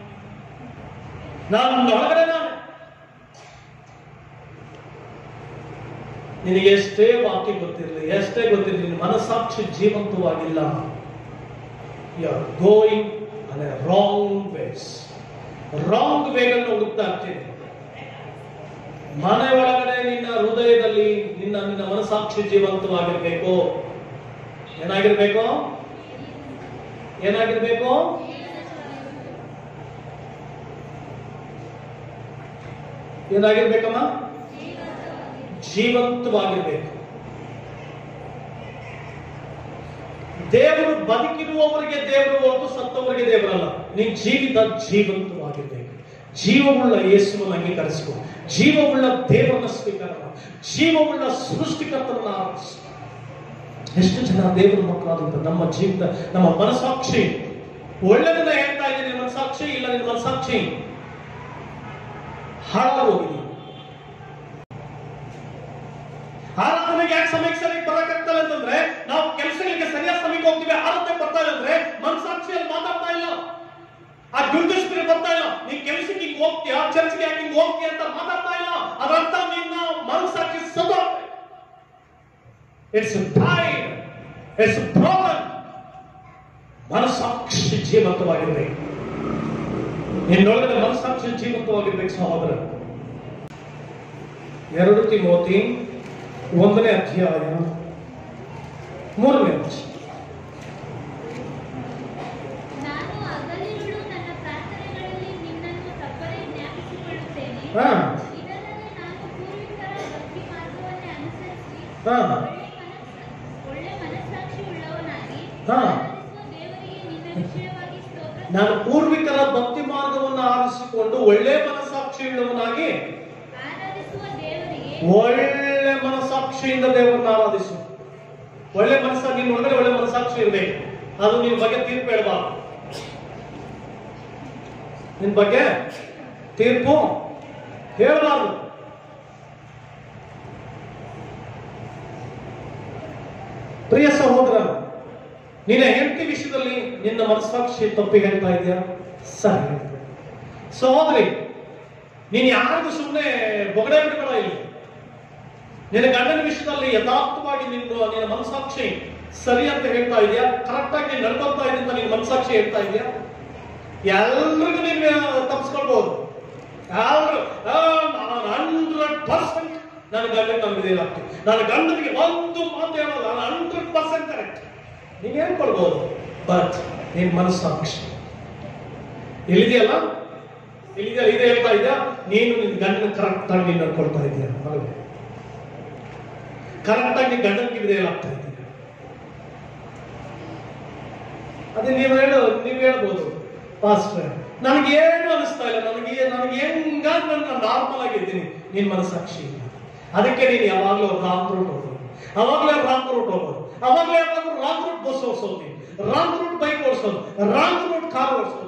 ನಾನು ಒಳಗಡೆ ನಾನು ನಿನಗೆ ಎಷ್ಟೇ ವಾಕ್ಯ ಗೊತ್ತಿರಲಿ ಎಷ್ಟೇ ಗೊತ್ತಿರಲಿ ನಿನ್ನ ಮನಸ್ಸಾಕ್ಷಿ ಜೀವಂತವಾಗಿಲ್ಲ you are going on wrong ways wrong ವೇಗನ್ನು ಹುಡುಕ್ತಾ ಇರ್ತೀನಿ ಮನೆ ಒಳಗಡೆ ನಿನ್ನ ಹೃದಯದಲ್ಲಿ ನಿನ್ನ ನಿನ್ನ ಮನಸಾಕ್ಷಿ ಜೀವಂತವಾಗಿರ್ಬೇಕು ಏನಾಗಿರ್ಬೇಕು ಏನಾಗಿರ್ಬೇಕು ಏನಾಗಿರ್ಬೇಕಮ್ಮ ಜೀವಂತವಾಗಿರ್ಬೇಕು ದೇವರು ಬದುಕಿರುವವರಿಗೆ ದೇವರು ಹೊರತು ಸತ್ತವರಿಗೆ ದೇವರಲ್ಲ ನೀನ್ ಜೀವಿತ ಜೀವಂತವಾಗಿರ್ಬೇಕು ಜೀವವುಳ್ಳ ಯೇಸುವನ್ನು ಅಂಗೀಕರಿಸ್ಕೊ ಜೀವವುಳ್ಳ ದೇವರನ್ನ ಸ್ವೀಕಾರ ಮಾಡು. ಜೀವವುಳ್ಳ ಸೃಷ್ಟಿಕರ್ತರನ್ನ ಆರಾಧಿಸು ಎಷ್ಟು ಜನ ದೇವರ ಮಕ್ಕಳಾದಂತ ನಮ್ಮ ಜೀವಿತ ನಮ್ಮ ಮನಸಾಕ್ಷಿ ಒಳ್ಳೆದನ್ನ ಹೇಳ್ತಾ ಇದ್ದೀನಿ ನಿನ್ನ ಮನಸಾಕ್ಷಿ ಇಲ್ಲ ನಿನ್ನ ಮನಸಾಕ್ಷಿ ಹಾಳಾಗೋಗಿದೆ ಆರಾಧನೆಗೆ ಯಾಕೆ ಸಮಯಕ್ಕೆ ಸರಿಯಾಗಿ ಬರಕ್ಕಾಗ್ತಲ್ಲ ಅಂತಂದ್ರೆ ನಾವು ಕೆಲಸಗಳಿಗೆ ಸರಿಯಾದ ಸಮಯಕ್ಕೆ ಹೋಗ್ತೀವಿ ಆರಾಧನೆ ಬರ್ತಾ ಇಲ್ಲ ಅಂದ್ರೆ ಮನಸಾಕ್ಷಿಯಲ್ಲಿ ಮಾತಾಡ್ತಾ ಇಲ್ಲ ಆ ದುರ್ದೃಷ್ಟಿಗೆ ಬರ್ತಾ ಇಲ್ಲ ನೀನ್ ಕೆಲಸಕ್ಕೆ ಹಿಂಗ್ ಹೋಗ್ತೀಯಾ ಚರ್ಚ್ಗೆ ಯಾಕೆ ಹಿಂಗ್ ಹೋಗ್ತೀಯ ಅಂತ ಮಾತಾಡ್ತಾ ಇಲ್ಲ ಅದರ್ಥ ನಿನ್ನ ಮನಸಾಕ್ಷಿ ಸದಾ ಇಟ್ಸ್ ಟೈಮ್ ಇಟ್ಸ್ ಬ್ರೋಕನ್ ಮನಸಾಕ್ಷಿ ಜೀವಂತವಾಗಿರ್ಬೇಕು ನಿನ್ನೊಳಗಡೆ ಮನಸಾಕ್ಷಿ ಜೀವಂತವಾಗಿರ್ಬೇಕು ಸಹೋದರ ಎರಡು ತಿಮೋತಿ ಒಂದನೇ ಅಧ್ಯಾಯ ಮೂರನೇ ವಚನ. ನಾನು ಹಗಲಿರುಳು ನನ್ನ ಪ್ರಾರ್ಥನೆಗಳಲ್ಲಿ ನಿನ್ನನ್ನು ತಪ್ಪದೇ ಜ್ಞಾಪಿಸಿಕೊಳ್ಳುತ್ತೇನೆ ಹಾ ಇದಲ್ಲದೆ ನಾನು ಪೂರ್ವಿಕರ ಭಕ್ತಿ ಮಾರ್ಗವನ್ನೇ ಅನುಸರಿಸಿ ಹಾ ಒಳ್ಳೆ ಮನಸ್ಸ- ಒಳ್ಳೆ ಮನಸ್ಸಾಕ್ಷಿ ಉಳ್ಳವನಾಗಿ ಹಾ. ಆರಾಧಿಸುವ ದೇವರಿಗೆ ನಿನ್ನ ವಿಷಯವಾಗಿ ಸ್ತೋತ್ರ ನಾನು ಪೂರ್ವಿಕರ ಭಕ್ತಿ ಮಾರ್ಗವನ್ನು ಆರಿಸಿಕೊಂಡು ಒಳ್ಳೆ ಮನಸಾಕ್ಷಿ ಉಳ್ಳವನಾಗಿ ಆರಾಧಿಸುವ ದೇವರಿಗೆ ಒಳ್ಳೆ ಮನಸಾಕ್ಷಿಯಿಂದ ದೇವರನ್ನ ಆರಾಧಿಸು ಒಳ್ಳೆ ಮನಸ್ಸ ನಿನ್ನ ಒಳಗಡೆ ಒಳ್ಳೆ ಮನಸಾಕ್ಷಿ ಇರಬೇಕು ಅದು ನಿನ್ ಬಗ್ಗೆ ತೀರ್ಪು ಹೇಳ್ಬಾರ್ದು ನಿನ್ ಬಗ್ಗೆ ತೀರ್ಪು ಹೇಳಬಾರ್ದು ಪ್ರಿಯ ಸಹೋದರ ನಿನ್ನ ಹೆಂಡತಿ ವಿಷಯದಲ್ಲಿ ನಿನ್ನ ಮನಸ್ಸಾಕ್ಷಿ ತಪ್ಪಿ ಹೇಳ್ತಾ ಇದೆಯಾ ಸರಿ ಹೇಳ್ತಾ ಇದೆಯಾ? ಸಹೋದರಿ ನೀನ್ ಯಾರಿಗೂ ಸುಮ್ಮನೆ ಬೊಗಡೆ ಬಿಡಬೇಡ ಇಲ್ಲಿ ನಿನ್ನ ಗಂಡನ ವಿಷಯದಲ್ಲಿ ಯಥಾರ್ಥವಾಗಿ ನಿನ್ನ ನಿನ್ನ ಮನಸಾಕ್ಷಿ ಸರಿ ಅಂತ ಹೇಳ್ತಾ ಇದೆಯಾ ಕರೆಕ್ಟ್ ಆಗಿ ನೀನ್ ನಡ್ಕೊಳ್ತಾ ಇದೆ ಅಂತ ನಿನ್ನ ಮನಸಾಕ್ಷಿ ಹೇಳ್ತಾ ಇದೆಯಾ ಎಲ್ರಿಗೂ ನೀನ್ ತಪ್ಪಿಸ್ಕೊಳ್ಬಹುದು ಯಾರು ಹಂಡ್ರೆಡ್ ಪರ್ಸೆಂಟ್ ನನ್ನ ಗಂಡ ನಮ್ಗೆ ಇದಾಗ್ತದೆ ನನ್ನ ಗಂಡನಿಗೆ ಒಂದು ಮಾತು ಹೇಳೋದು ನಾನು ಹಂಡ್ರೆಡ್ ಪರ್ಸೆಂಟ್ ಕರೆಕ್ಟ್ ನೀನ್ ಹೇಳ್ಕೊಳ್ಬಹುದು ಬಟ್ ನಿನ್ ಮನಸ್ಸಾಕ್ಷಿ ಎಲ್ಲಿದೆಯಲ್ಲ ಇಲ್ಲಿದೆ ಇದೆ ಹೇಳ್ತಾ ಇದೆಯಾ ನೀನು ನಿನ್ನ ಗಂಡನ ಕರೆಕ್ಟ್ ಆಗಿ ನೀನು ನಡ್ಕೊಳ್ತಾ ಇದೆಯಾ ಅಲ್ವೇ ಕರೆಕ್ಟ್ ಆಗಿ ಗಂಡನಿಗೆ ವಿಧೇಯರಾಗ್ತಾ ಇದ್ದೀಯ ಅದೇ ನೀವು ಹೇಳೋ ನೀವು ಹೇಳ್ಬೋದು ಪಾಸ್ಟರ್ ನನಗೆ ಏನು ಅನಿಸ್ತಾ ಇಲ್ಲ ನನಗೆ ನನಗೆ ಹೆಂಗಾದ್ರೂ ನಾನು ನಾರ್ಮಲ್ ಆಗಿದ್ದೀನಿ ನಿನ್ ಮನಸ್ಸಾಕ್ಷಿ ಇಲ್ಲ ಅದಕ್ಕೆ ನೀನು ಯಾವಾಗಲೂ ರಾಂಗ್ ರೂಟ್ ಹೋಗೋದು ಅವಾಗಲೇ ರಾಂಗ್ ರೂಟ್ ಹೋಗೋದು ಅವಾಗಲೇ ಯಾವಾಗಲೂ ರಾಂಗ್ ರೂಟ್ ಬಸ್ ಓಡಿಸೋದು ರಾಂಗ್ ರೂಟ್ ಬೈಕ್ ಓಡಿಸೋದು ರಾಂಗ್ ರೂಟ್ ಕಾರ್ ಓಡಿಸೋದು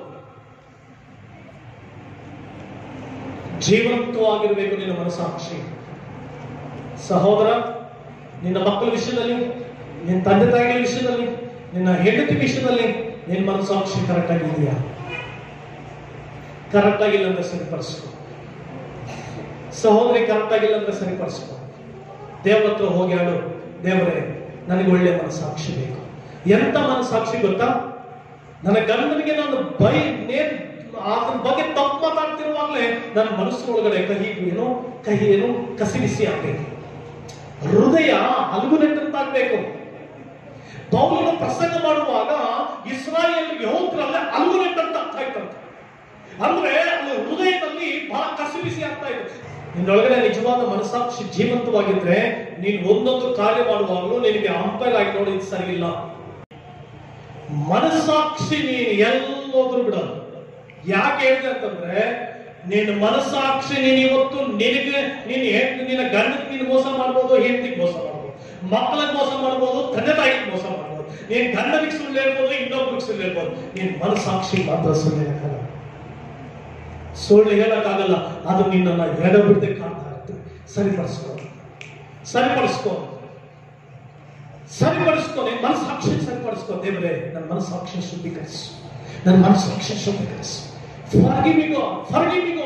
ಜೀವಂತವಾಗಿರಬೇಕು ನಿನ್ನ ಮನಸ್ಸಾಕ್ಷಿ ಸಹೋದರ ನಿನ್ನ ಮಕ್ಕಳ ವಿಷಯದಲ್ಲಿ ನಿನ್ನ ತಂದೆ ತಾಯಿಗಳ ವಿಷಯದಲ್ಲಿ ನಿನ್ನ ಹೆಂಡತಿ ವಿಷಯದಲ್ಲಿ ನಿನ್ನ ಮನಸ್ಸಾಕ್ಷಿ ಕರೆಕ್ಟ್ ಆಗಿದೆಯಾ ಕರೆಕ್ಟ್ ಆಗಿಲ್ಲ ಅಂದ್ರೆ ಸರಿಪಡಿಸ್ಕೊ ಸಹೋದರಿ ಕರೆಕ್ಟ್ ಆಗಿಲ್ಲ ಅಂದ್ರೆ ಸರಿಪಡಿಸ್ಕೊ ದೇವರ ಹತ್ರ ಹೋಗಿ ಆಡು ದೇವರೇ ನನಗೆ ಒಳ್ಳೆ ಮನಸ್ಸಾಕ್ಷಿ ಬೇಕು ಎಂತ ಮನಸ್ಸಾಕ್ಷಿ ಗೊತ್ತಾ ನನ್ನ ಗಂಡನಿಗೆ ನಾನು ಬೈ ನೇರ್ ಅದರ ಬಗ್ಗೆ ತಪ್ಪು ಮಾತಾಡ್ತಿರುವಾಗಲೇ ನನ್ನ ಮನಸ್ಸಿನೊಳಗಡೆ ಕಹಿ ಏನೋ ಕಹಿ ಏನೋ ಕಸಿಬಿಸಿ ಆಗ್ಬೇಕು ಹೃದಯ ಅಲುಗುನೆಟ್ಟಂತಾಗ್ಬೇಕು ಪೌಲನು ಪ್ರಸಂಗ ಮಾಡುವಾಗ ಇಸ್ರಾಯೇಲ್ ಯಹೋದ್ರಲ್ಲೇ ಅಲುಗುನೆಟ್ಟಂತ ಆಗ್ತಾ ಇತ್ತಂತೆ ಅಂದ್ರೆ ಅಲ್ಲಿ ಹೃದಯದಲ್ಲಿ ಬಹಳ ಕಸಿಬಿಸಿ ಆಗ್ತಾ ಇದೆ ನಿನ್ನೊಳಗಡೆ ನಿಜವಾದ ಮನಸ್ಸಾಕ್ಷಿ ಜೀವಂತವಾಗಿದ್ರೆ ನೀನು ಒಂದೊಂದು ಕಾರ್ಯ ಮಾಡುವಾಗಲೂ ನಿನಗೆ ಅಂಪೈರ್ ಆಗಿ ನೋಡಿ ಇದು ಸರಿ ಇಲ್ಲ ಮನಸ್ಸಾಕ್ಷಿ ನೀನು ಎಲ್ಲೋದ್ರೂ ಬಿಡೋದು ಯಾಕೆ ಹೇಳಿದೆ ಅಂತಂದ್ರೆ ನಿನ್ನ ಮನಸ್ಸಾಕ್ಷಿ ನೀನು ಇವತ್ತು ನಿನಗೆ ನೀನು ಹೆಂಡತಿ ನಿನ್ನ ಗಂಡಕ್ಕೆ ನೀನು ಮೋಸ ಮಾಡ್ಬೋದು ಹೆಂಡತಿಗೆ ಮೋಸ ಮಾಡ್ಬೋದು ಮಕ್ಕಳಿಗೆ ಮೋಸ ಮಾಡ್ಬೋದು ತಂದೆ ತಾಯಿಗೆ ಮೋಸ ಮಾಡ್ಬೋದು ನೀನ್ ಗಂಡನಿಗೆ ಸುಳ್ಳು ಹೇಳ್ಬೋದು ಇನ್ನೊಬ್ರಿಗೆ ಸುಳ್ಳು ಹೇಳ್ಬೋದು ನಿನ್ ಮನಸ್ಸಾಕ್ಷಿ ಮಾತ್ರ ಸುಳ್ಳು ಹೇಳಕ್ಕಾಗಲ್ಲ ಸುಳ್ಳು ಹೇಳಕ್ಕಾಗಲ್ಲ ಅದು ನಿನ್ನನ್ನ ಎಡಬಿಡದೆ ಕಾಣ್ತಾ ಇರ್ತದೆ ಸರಿಪಡಿಸ್ಕೋ ಸರಿಪಡಿಸ್ಕೋ ಸರಿಪಡಿಸ್ಕೊ ನಿನ್ನ ಮನಸ್ಸಾಕ್ಷಿ ಸರಿಪಡಿಸ್ಕೊ ದೇವರೇ ನನ್ನ ಮನಸ್ಸಾಕ್ಷಿ ಶುದ್ಧೀಕರಿಸು ನನ್ನ ಮನಸ್ಸಾಕ್ಷಿ ಶುದ್ಧೀಕರಿಸು ಫರ್ಗಿವಿಗೋ ಫರ್ಗಿವಿಗೋ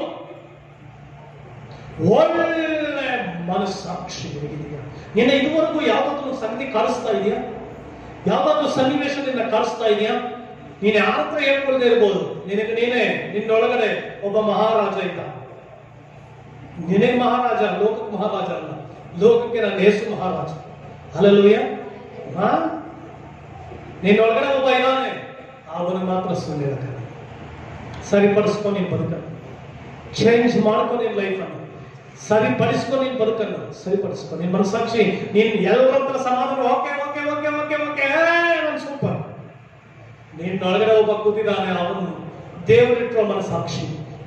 ಒಳ್ಳೆ ಮನಸ್ಸಾಕ್ಷಿ ನಿನಗಿದೆಯಾ ನಿನ್ನ ಇದುವರೆಗೂ ಯಾವ್ದಾದ್ರು ಸಂಗತಿ ಕಾಣಿಸ್ತಾ ಇದೆಯಾ ಯಾವ್ದಾದ್ರು ಸನ್ನಿವೇಶ ನಿನ್ನ ಕಾಣಿಸ್ತಾ ಇದೆಯಾ ನೀನ್ ಯಾರ ಹತ್ರ ಹೇಳ್ಕೊಳ್ದೇ ಇರ್ಬೋದು ನಿನಗೆ ನೀನೇ ನಿನ್ನೊಳಗಡೆ ಒಬ್ಬ ಮಹಾರಾಜ ಇದ್ದ ನಿನಗೆ ಮಹಾರಾಜ ಲೋಕಕ್ಕೆ ಮಹಾರಾಜ ಅಲ್ಲ ಲೋಕಕ್ಕೆ ನನ್ನ ಯೇಸು ಮಹಾರಾಜ ಅಲ್ಲಲ್ಲೂಯ್ಯ ಹಾ ನಿನ್ನೊಳಗಡೆ ಒಬ್ಬ ಇದ್ದಾನೆ ಅವನು ಮಾತ್ರ ಸುಳ್ಳಿರಕ ಸರಿಪಡಿಸ್ಕೊ ನೀನ್ ಬದುಕನ್ನು ಚೇಂಜ್ ಮಾಡ್ಕೊ ನಿನ್ ಲೈಫ್ ಅನ್ನು ಸರಿಪಡಿಸ್ಕೊ ನೀನ್ ಬದುಕನ್ನು ಸರಿಪಡಿಸ್ಕೊ ನಿನ್ ಮನಸ್ಸಾಕ್ಷಿ ನೀನ್ ಎಲ್ಲರ ಹತ್ರ ಸಮಾಧಾನ okay okay okay okay okay ನನ್ ಸೂಪರ್ ನಿನ್ನೊಳಗಡೆ ಒಬ್ಬ ಕೂತಿದ್ದಾನೆ ಅವನು ದೇವರಿಟ್ಟಿರೋ ಮನಸ್ಸಾಕ್ಷಿ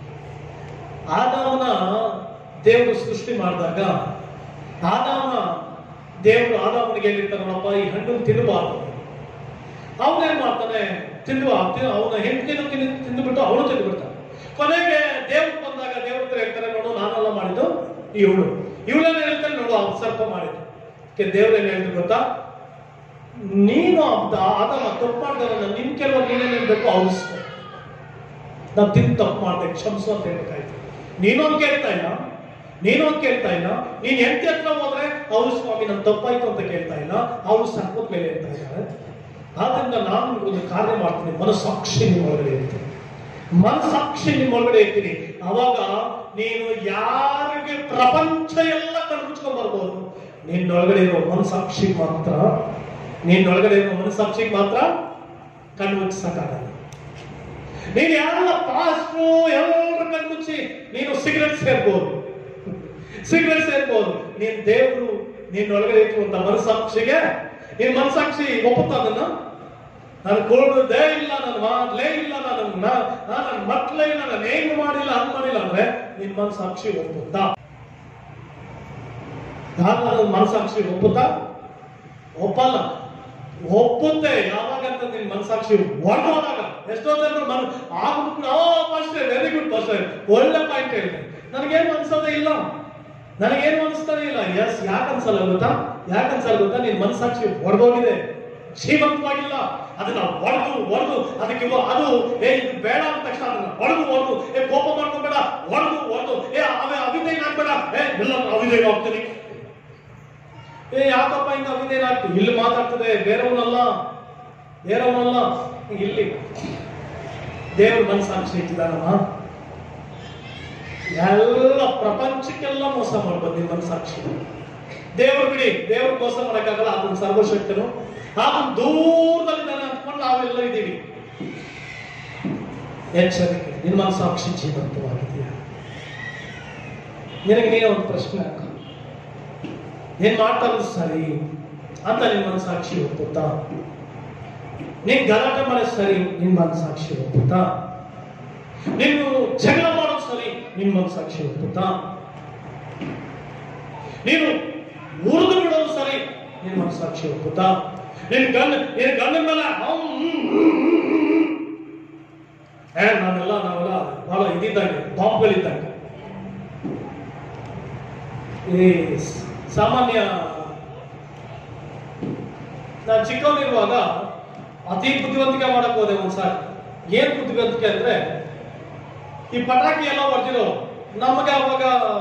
ಆದಾಮನ ದೇವರು ಸೃಷ್ಟಿ ಮಾಡಿದಾಗ ಆದಾಮ ದೇವರು ಆದಾಮನಿಗೆ ಹೇಳಿರ್ತಾನೆ ನೋಡಪ್ಪ ಈ ಹಣ್ಣು ತಿನ್ನಬಾರ್ದು ಅವನೇನ್ ಮಾಡ್ತಾನೆ ತಿಂದು ಅವನ ಹೆಂಡತಿನೂ ತಿಂದು ತಿಂದುಬಿಟ್ಟು ಅವನು ತಿಂದುಬಿಡ್ತಾನೆ ಕೊನೆಗೆ ದೇವ್ರು ಬಂದಾಗ ದೇವ್ರ ಹತ್ರ ಹೇಳ್ತಾರೆ ನೋಡು ನಾನೆಲ್ಲ ಮಾಡಿದ್ದು ಇವಳು ಇವಳನ್ನ ಹೇಳ್ತಾರೆ ನೋಡು ಅವ್ನು ಸರ್ಪ ಮಾಡಿದ್ದು ಅದಕ್ಕೆ ದೇವ್ರು ಏನ್ ಹೇಳಿದ್ರು ಗೊತ್ತಾ ನೀನು ಆ- ಆದಾಮ ತಪ್ಪು ಮಾಡ್ದವನ್ನ ನಿನ್ ಕೆಲವು ನೀನೇನ್ ಹೇಳ್ಬೇಕು ಅವ್ರಿಸ್ಕೊ ನಾವು ತಿಂದು ತಪ್ಪು ಮಾಡ್ದೆ ಕ್ಷಮಿಸು ಅಂತ ಹೇಳ್ಬೇಕಾಯ್ತು ನೀನೊಂದು ಕೇಳ್ತಾ ಇಲ್ಲ ನೀನೊಂದು ಕೇಳ್ತಾ ಇಲ್ಲ ನೀನ್ ಹೆಂಡತಿ ಹತ್ರ ಹೋದ್ರೆ ಅವ್ರು ಸ್ವಾಮಿ ನನ್ ತಪ್ಪಾಯ್ತು ಅಂತ ಕೇಳ್ತಾ ಇಲ್ಲ ಅವ್ರು ಸರ್ಪದ ಮೇಲೆ ಹೇಳ್ತಾ ಇದ್ದಾರೆ ಆದ್ರಿಂದ ನಾನು ಒಂದು ಕಾರ್ಯ ಮಾಡ್ತೀನಿ ಮನಸ್ಸಾಕ್ಷಿ ನಿಮ್ಮ ಒಳಗಡೆ ಇರ್ತೀನಿ ಮನಸ್ಸಾಕ್ಷಿ ನಿಮ್ಮ ಒಳಗಡೆ ಇರ್ತೀನಿ ಅವಾಗ ನೀನು ಯಾರಿಗೆ ಪ್ರಪಂಚ ಎಲ್ಲ ಕಣ್ಮುಚ್ಕೊಂಡ್ ಬರ್ಬೋದು ನಿನ್ನೊಳಗಡೆ ಇರೋ ಮನಸ್ಸಾಕ್ಷಿ ಮಾತ್ರ ನಿನ್ನೊಳಗಡೆ ಇರೋ ಮನಸ್ಸಾಕ್ಷಿಗೆ ಮಾತ್ರ ಕಣ್ಣು ಮುಚ್ಚಕ್ಕಾಗಲ್ಲ ನೀನು ಯಾರೆಲ್ಲ ಪಾಸ್ಟ್ರು ಎಲ್ಲರ ಕಣ್ಮುಚ್ಚಿ ನೀನು ಸಿಗರೆಟ್ ಸೇರ್ಬೋದು ಸಿಗರೆಟ್ ಸೇರ್ಬೋದು ನೀನ್ ದೇವರು ನಿನ್ನೊಳಗಡೆ ಇರುವಂತ ಮನಸ್ಸಾಕ್ಷಿಗೆ ನಿನ್ ಮನಸ್ಸಾಕ್ಷಿ ಒಪ್ಪುತ್ತಾ ಅದನ್ನ ನಾನು ಕೊಡೋದೇ ಇಲ್ಲ ನಾನು ಮಾಡ್ಲೇ ಇಲ್ಲ ನಾನು ನನ್ನ ಮಕ್ಕಳೇ ಇಲ್ಲ ನಾನು ಏನು ಮಾಡಿಲ್ಲ ಹಂಗ್ ಮಾಡಿಲ್ಲ ಅಂದ್ರೆ ನಿನ್ ಮನಸ್ಸಾಕ್ಷಿ ಒಪ್ಪುತ್ತಾ ನಾನು ಮನಸ್ಸಾಕ್ಷಿ ಒಪ್ಪುತ್ತಾ ಒಪ್ಪಲ್ಲ ಒಪ್ಪುತ್ತೆ ಯಾವಾಗಂತ ನಿನ್ ಮನಸ್ಸಾಕ್ಷಿ ಒಡೆದೋದಾಗ ಎಷ್ಟೋ ಜನರು ಮನ ಆಗ್ಬಿಟ್ಟು oh first very good first ಒಳ್ಳೆ ಪಾಯಿಂಟ್ ಹೇಳಿದೆ ನನಗೇನು ಅನ್ಸೋದೇ ಇಲ್ಲ ನನಗೇನು ಅನಿಸ್ತಾನೆ ಇಲ್ಲ ಎಸ್ ಯಾಕೆ ಅನ್ಸಲ್ಲ ಗೊತ್ತಾ ಯಾಕೆ ಅನ್ಸಲ್ಲ ಗೊತ್ತಾ ನಿನ್ ಮನಸ್ಸಾಕ್ಷಿ ಒಡೆದೋಗಿದೆ ಶ್ರೀಮಂತವಾಗಿಲ್ಲ ಅದನ್ನ ಒಡೆದು ಒಡೆದು ಅದಕ್ಕೆ ಇವ- ಅದು ಏ ಇದು ಬೇಡ ಅಂದ ತಕ್ಷಣ ಅದನ್ನ ಒಡೆದು ಒಡೆದು ಏ ಕೋಪ ಮಾಡ್ಕೊಂಬೇಡ ಒಡೆದು ಒಡೆದು ಏ ಅವ ಅವಿದೇನ್ ಆಗ್ಬೇಡ ಏ ಇಲ್ಲ ಅವಿದೇನ್ ಆಗ್ತೀನಿ ಏ ಯಾಕಪ್ಪ ಹಿಂಗ ಅವಿದೇನಾಗ್ತಿ ಇಲ್ಲಿ ಮಾತಾಡ್ತದೆ ಬೇರೆಯವನಲ್ಲ ಬೇರೆಯವನಲ್ಲ ಇಲ್ಲಿ ದೇವ್ರ ಮನಸ್ಸಾಕ್ಷಿ ಇಟ್ಟಿದ್ದಾನಮ್ಮ ಎಲ್ಲ ಪ್ರಪಂಚಕ್ಕೆಲ್ಲ ಮೋಸ ಮಾಡ್ಬೋದು ನಿಮ್ಮ ಮನಸ್ಸಾಕ್ಷಿ ದೇವ್ರ ಬಿಡಿ ದೇವ್ರ ಮೋಸ ಮಾಡಕ್ಕಾಗಲ್ಲ ಅದನ್ನ ಸರ್ವಶಕ್ತನು ಅದನ್ನ ದೂರದಲ್ಲಿದ್ದಾನೆ ಅಂದ್ಕೊಂಡು ನಾವೆಲ್ಲ ಇದ್ದೀವಿ ಎಚ್ಚರಿಕೆ ನಿನ್ನ ಮನಸ್ಸಾಕ್ಷಿ ಜೀವಂತವಾಗಿದೆಯಾ ನಿನಗೆ ನೀನೇ ಒಂದು ಪ್ರಶ್ನೆ ಹಾಕು ಏನ್ ಮಾಡ್ತಾ ಇರೋದು ಸರಿ ಅಂತ ನಿನ್ ಮನಸ್ಸಾಕ್ಷಿ ಒಪ್ಪುತ್ತಾ ನೀನ್ ಗಲಾಟೆ ಮಾಡೋದು ಸರಿ ನಿನ್ ಮನಸ್ಸಾಕ್ಷಿ ಒಪ್ಪುತ್ತಾ ನೀನು ಜಗಳ ಮಾಡೋದು ಸರಿ ನಿನ್ ಮನಸ್ಸಾಕ್ಷಿ ಒಪ್ಪುತ್ತಾ ನೀನು ಮುರಿದು ಬಿಡೋದು ಸರಿ ನಿನ್ ಮನಸ್ಸಾಕ್ಷಿ ಒಪ್ಪುತ್ತಾ ನಿನ್ ಗಂಡ ನಿನ್ ಗಂಡನ ಮೇಲೆ ಹ್ಮ್, ಹ್ಮ್, ಹ್ಮ್, ಹ್ಮ್, ಹ್ಮ್. ಏ ನಾವೆಲ್ಲ ನಾವೆಲ್ಲ ಬಹಳ ಇದಿದ್ದಂಗೆ ಬಾಂಬ್ಗಳಿದ್ದಂಗೆ ಈ ಸ- ಸಾಮಾನ್ಯ ನಾನು ಚಿಕ್ಕವನಿರುವಾಗ ಅತಿ ಬುದ್ಧಿವಂತಿಕೆ ಮಾಡಕ್ ಹೋದೆ ಒಂದ್ಸಾರಿ ಏನ್ ಬುದ್ಧಿವಂತಿಕೆ ಅಂದ್ರೆ ಈ ಪಟಾಕಿ ಎಲ್ಲ ಹೊಡೆದಿರೋ ನಮಗೆ ಅವಾಗ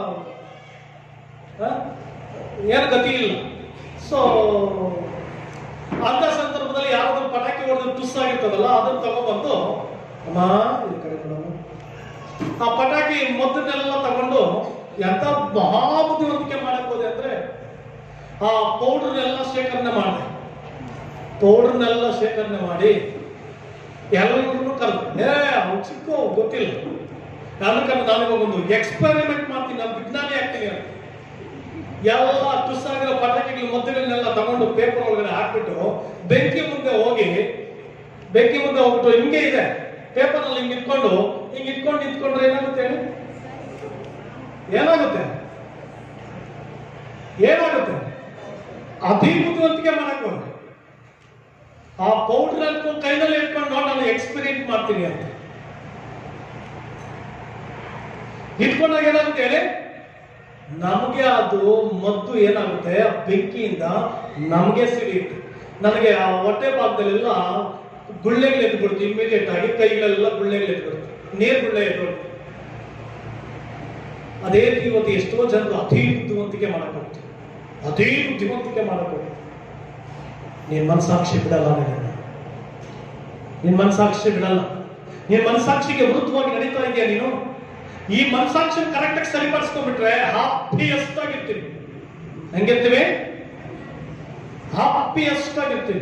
ಆ, ಏನು ಗತಿ ಇಲ್ಲ ಸೊ ಅಂತ ಸಂದರ್ಭದಲ್ಲಿ ಯಾರಾದ್ರೂ ಪಟಾಕಿ ಹೊಡೆದು ಟುಸ್ಸಾಗಿರ್ತದಲ್ಲ ಅದನ್ನ ತಗೊಂಡ್ಬಂದು ಅಮ್ಮ ಈ ಕಡೆ ಕೊಡಮ್ಮ ಆ ಪಟಾಕಿ ಮೊದಲನ್ನೆಲ್ಲ ತಗೊಂಡು ಎಂತ ಮಹಾಬುದ್ಧಿವಂತಿಕೆ ಮಾಡಕ್ ಹೋದೆ ಅಂದ್ರೆ ಆ ಪೌಡರ್ನೆಲ್ಲ ಶೇಖರಣೆ ಮಾಡಿದೆ ಪೌಡರ್ನೆಲ್ಲ ಶೇಖರಣೆ ಮಾಡಿ ಎಲ್ಲರನ್ನು ಕರೆದು ಏ ಅವ್ನು ಚಿಕ್ಕ ಗೊತ್ತಿಲ್ಲ ಅದಕ್ಕೆ ನಾನು ಒಂದು ಎಕ್ಸ್ಪೆರಿಮೆಂಟ್ ಮಾಡ್ತೀನಿ ನಾನು ವಿಜ್ಞಾನಿ ಆಗ್ತೀನಿ ಅಂತ ಎಲ್ಲ ತುಸ್ಸಾಗಿರೋ ಪಟಾಕಿಗಳ ಮದ್ದುಗಳನ್ನೆಲ್ಲ ತಗೊಂಡು ಪೇಪರ್ ಒಳಗಡೆ ಹಾಕ್ಬಿಟ್ಟು ಬೆಂಕಿ ಮುಂದೆ ಹೋಗಿ ಬೆಂಕಿ ಮುಂದೆ ಹೋಗ್ಬಿಟ್ಟು ಹಿಂಗೆ ಇದೆ ಪೇಪರ್ ಅಲ್ಲಿ ಹಿಂಗ್ ಇಟ್ಕೊಂಡು ಹಿಂಗ್ ಇಟ್ಕೊಂಡು ನಿಂತ್ಕೊಂಡ್ರೆ ಏನಾಗುತ್ತೆ ಹೇಳಿ ಏನಾಗುತ್ತೆ ಏನಾಗುತ್ತೆ ಅತಿ ಬುದ್ಧಿವಂತಿಕೆ ಮಾಡಕ್ ಹೋದ್ರೆ ಆ ಪೌಡರ್ ಅನ್ಕೊಂಡು ಕೈನಲ್ಲಿ ಇಟ್ಕೊಂಡು ನೋಡಿ ನಾನು ಎಕ್ಸ್ಪೆರಿಮೆಂಟ್ ಮಾಡ್ತೀನಿ ಅಂತ ಇಟ್ಕೊಂಡಾಗ ಏನಾಗುತ್ತೆ ಹೇಳಿ ನಮಗೆ ಅದು ಮದ್ದು ಏನಾಗುತ್ತೆ ಆ ಬೆಂಕಿಯಿಂದ ನಮಗೆ ಸಿಡಿಯುತ್ತೆ ನನಗೆ ಆ ಹೊಟ್ಟೆ ಭಾಗದಲ್ಲೆಲ್ಲ ಗುಳ್ಳೆಗಳು ಎದ್ಬಿಡ್ತು ಇಮಿಡಿಯೇಟ್ ಆಗಿ ಕೈಗಳೆಲ್ಲ ಗುಳ್ಳೆಗಳು ಎದ್ಬಿಡ್ತು ನೀರ್ ಗುಳ್ಳೆ ಎದ್ಬಿಡ್ತು ಅದೇ ರೀತಿ ಇವತ್ತು ಎಷ್ಟೋ ಜನರು ಅತಿ ಬುದ್ಧಿವಂತಿಕೆ ಮಾಡಕ್ ಹೋಗ್ತಾರೆ ಅತಿ ಬುದ್ಧಿವಂತಿಕೆ ಮಾಡಕ್ ಹೋಗ್ತಾರೆ ನೀನ್ ಮನಸ್ಸಾಕ್ಷಿ ಬಿಡಲ್ಲ ನಿನ್ನ ನಿನ್ ಮನಸಾಕ್ಷಿ ಬಿಡಲ್ಲ ನಿನ್ ಮನಸಾಕ್ಷಿಗೆ ವಿರುದ್ಧವಾಗಿ ನಡೀತಾ ಇದೆಯಾ ನೀನು ಈ ಮನಸಾಕ್ಷಿ ಕರೆಕ್ಟ್ ಆಗಿ ಸರಿಪಡಿಸ್ಕೊಂಡ್ಬಿಟ್ರೆ ಹ್ಯಾಪಿಯಸ್ಟ್ ಆಗಿರ್ತೀವಿ ಹೆಂಗಿರ್ತೀವಿ ಹ್ಯಾಪಿಯಸ್ಟ್ ಆಗಿರ್ತೀವಿ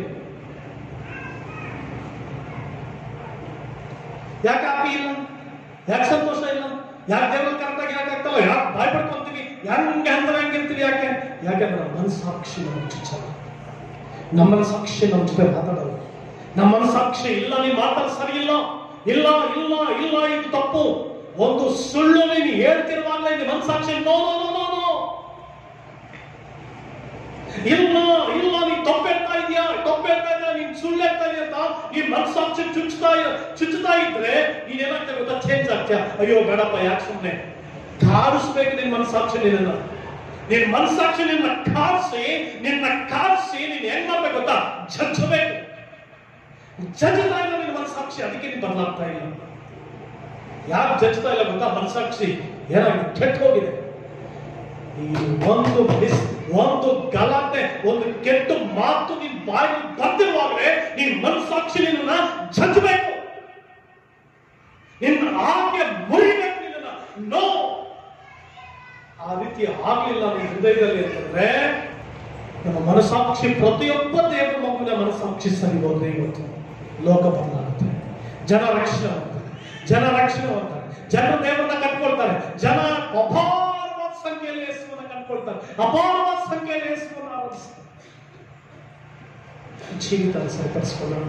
ಯಾಕೆ ಹ್ಯಾಪಿ ಇಲ್ಲ ಯಾಕೆ ಸಂತೋಷ ಇಲ್ಲ ಯಾಕೆ ದೇವರ ಕರೆಕ್ಟಾಗಿ ಯಾಕೆ ಆಗ್ತಾವ ಯಾಕೆ ಬಾಯ್ ಪಡ್ಕೊಂತೀವಿ ಹೆಂಗೆ ಅಂದ್ರೆ ಹೆಂಗಿರ್ತೀವಿ ಯಾಕೆ ಯಾಕಂದ್ರೆ ನಮ್ಮ ಮನಸ್ಸಾಕ್ಷಿ ನಮ್ಗೆ ಚುಚ್ಚಲ್ಲ ನಮ್ಮ ಮನಸ್ಸಾಕ್ಷಿ ನಮ್ಮ ಜೊತೆ ಮಾತಾಡಲ್ಲ ನಮ್ಮ ಮನಸ್ಸಾಕ್ಷಿ ಇಲ್ಲ ನೀನ್ ಮಾತಾಡ ಸರಿ ಇಲ್ಲ ಇಲ್ಲ ಇಲ್ಲ ಇಲ್ಲ ಇದು ತಪ್ಪು ಒಂದು ಸುಳ್ಳು ನೀನು ಹೇಳ್ತಿರುವಾಗಲೇ ಇದು ಮನಸ್ಸಾಕ್ಷಿ no no no no no ಇಲ್ಲ ಇಲ್ಲ ನೀನ್ ತಪ್ಪು ಹೇಳ್ತಾ ಇದೀಯಾ ತಪ್ಪು ಹೇಳ್ತಾ ಇದೀಯಾ ನೀನ್ ಸುಳ್ಳು ಹೇಳ್ತಾ ಇದೀಯ ಅಂತ ನೀನ್ ಮನಸ್ಸಾಕ್ಷಿ ಚುಚ್ಚುತ್ತಾ ಚುಚ್ಚುತ್ತಾ ಇದ್ರೆ ನೀನ್ ಏನಾಗ್ತದೆ ಗೊತ್ತಾ ಚೇಂಜ್ ಆಗ್ತೀಯ ಅಯ್ಯೋ ಬೇಡಪ್ಪ ಯಾಕೆ ಸುಮ್ಮನೆ ಕಾಡಿಸ್ಬೇಕು ನಿನ್ ಮನಸ್ಸಾಕ್ಷಿ ನಿನ್ನ ನಿನ್ ಮನಸ್ಸಾಕ್ಷಿ ನಿನ್ನ ಕಾಡಿಸಿ ನಿನ್ನ ಕಾಡಿಸಿ ನೀನ್ ಹೆಂಗ್ ಮಾಡ್ಬೇಕು ಗೊತ್ತಾ ಜಜ್ಜಬೇಕು ಜಜ್ಜತಾ ಇಲ್ಲ ನಿನ್ನ ಮನಸ್ಸಾಕ್ಷಿ ಅದಕ್ಕೆ ನೀನ್ ಬದಲಾಗ್ತಾ ಇಲ್ಲ ಯಾಕೆ ಜಜ್ಜತಾ ಇಲ್ಲ ಗೊತ್ತಾ ಮನಸ್ಸಾಕ್ಷಿ ಏನಾಗಿದೆ ಕೆಟ್ಟ ಹೋಗಿದೆ ಈ ಒಂದು ಮಿಸ್ ಒಂದು ಗಲಾಟೆ ಒಂದು ಕೆಟ್ಟ ಮಾತು ನಿನ್ ಬಾಯಿ ಬಂದಿರುವಾಗಲೇ ನಿನ್ ಮನಸ್ಸಾಕ್ಷಿ ನಿನ್ನ ಜಜ್ಬೇಕು ನಿನ್ನ ಆಜ್ಞೆ ಮುರಿಬೇಕು ನಿನ್ನ ನೋ ಆ ರೀತಿ ಆಗ್ಲಿಲ್ಲ ನಿನ್ನ ಹೃದಯದಲ್ಲಿ ಅಂತಂದ್ರೆ ನಮ್ಮ ಮನಸ್ಸಾಕ್ಷಿ ಪ್ರತಿಯೊಬ್ಬ ದೇವರ ಮಗುವಿನ ಮನಸ್ಸಾಕ್ಷಿ ಸರಿ ಹೋದ್ರೆ ಇವತ್ತು ಲೋಕ ಬದಲಾಗುತ್ತೆ ಜನ ರಕ್ಷಣೆ ಹೊಂದ್ತಾರೆ ಜನ ರಕ್ಷಣೆ ಹೊಂದ್ತಾರೆ ಜನ ದೇವರನ್ನ ಕಟ್ಕೊಳ್ತಾರೆ ಜನ ಅಪಾರವಾದ ಸಂಖ್ಯೆಯಲ್ಲಿ ಯೇಸುವನ್ನ ಕಟ್ಕೊಳ್ತಾರೆ ಅಪಾರವಾದ ಸಂಖ್ಯೆಯಲ್ಲಿ ಯೇಸುವನ್ನ ಆರಾಧಿಸ್ತಾರೆ ಜೀವಿತ ಸರಿಪಡಿಸ್ಕೊಳ್ಳೋಣ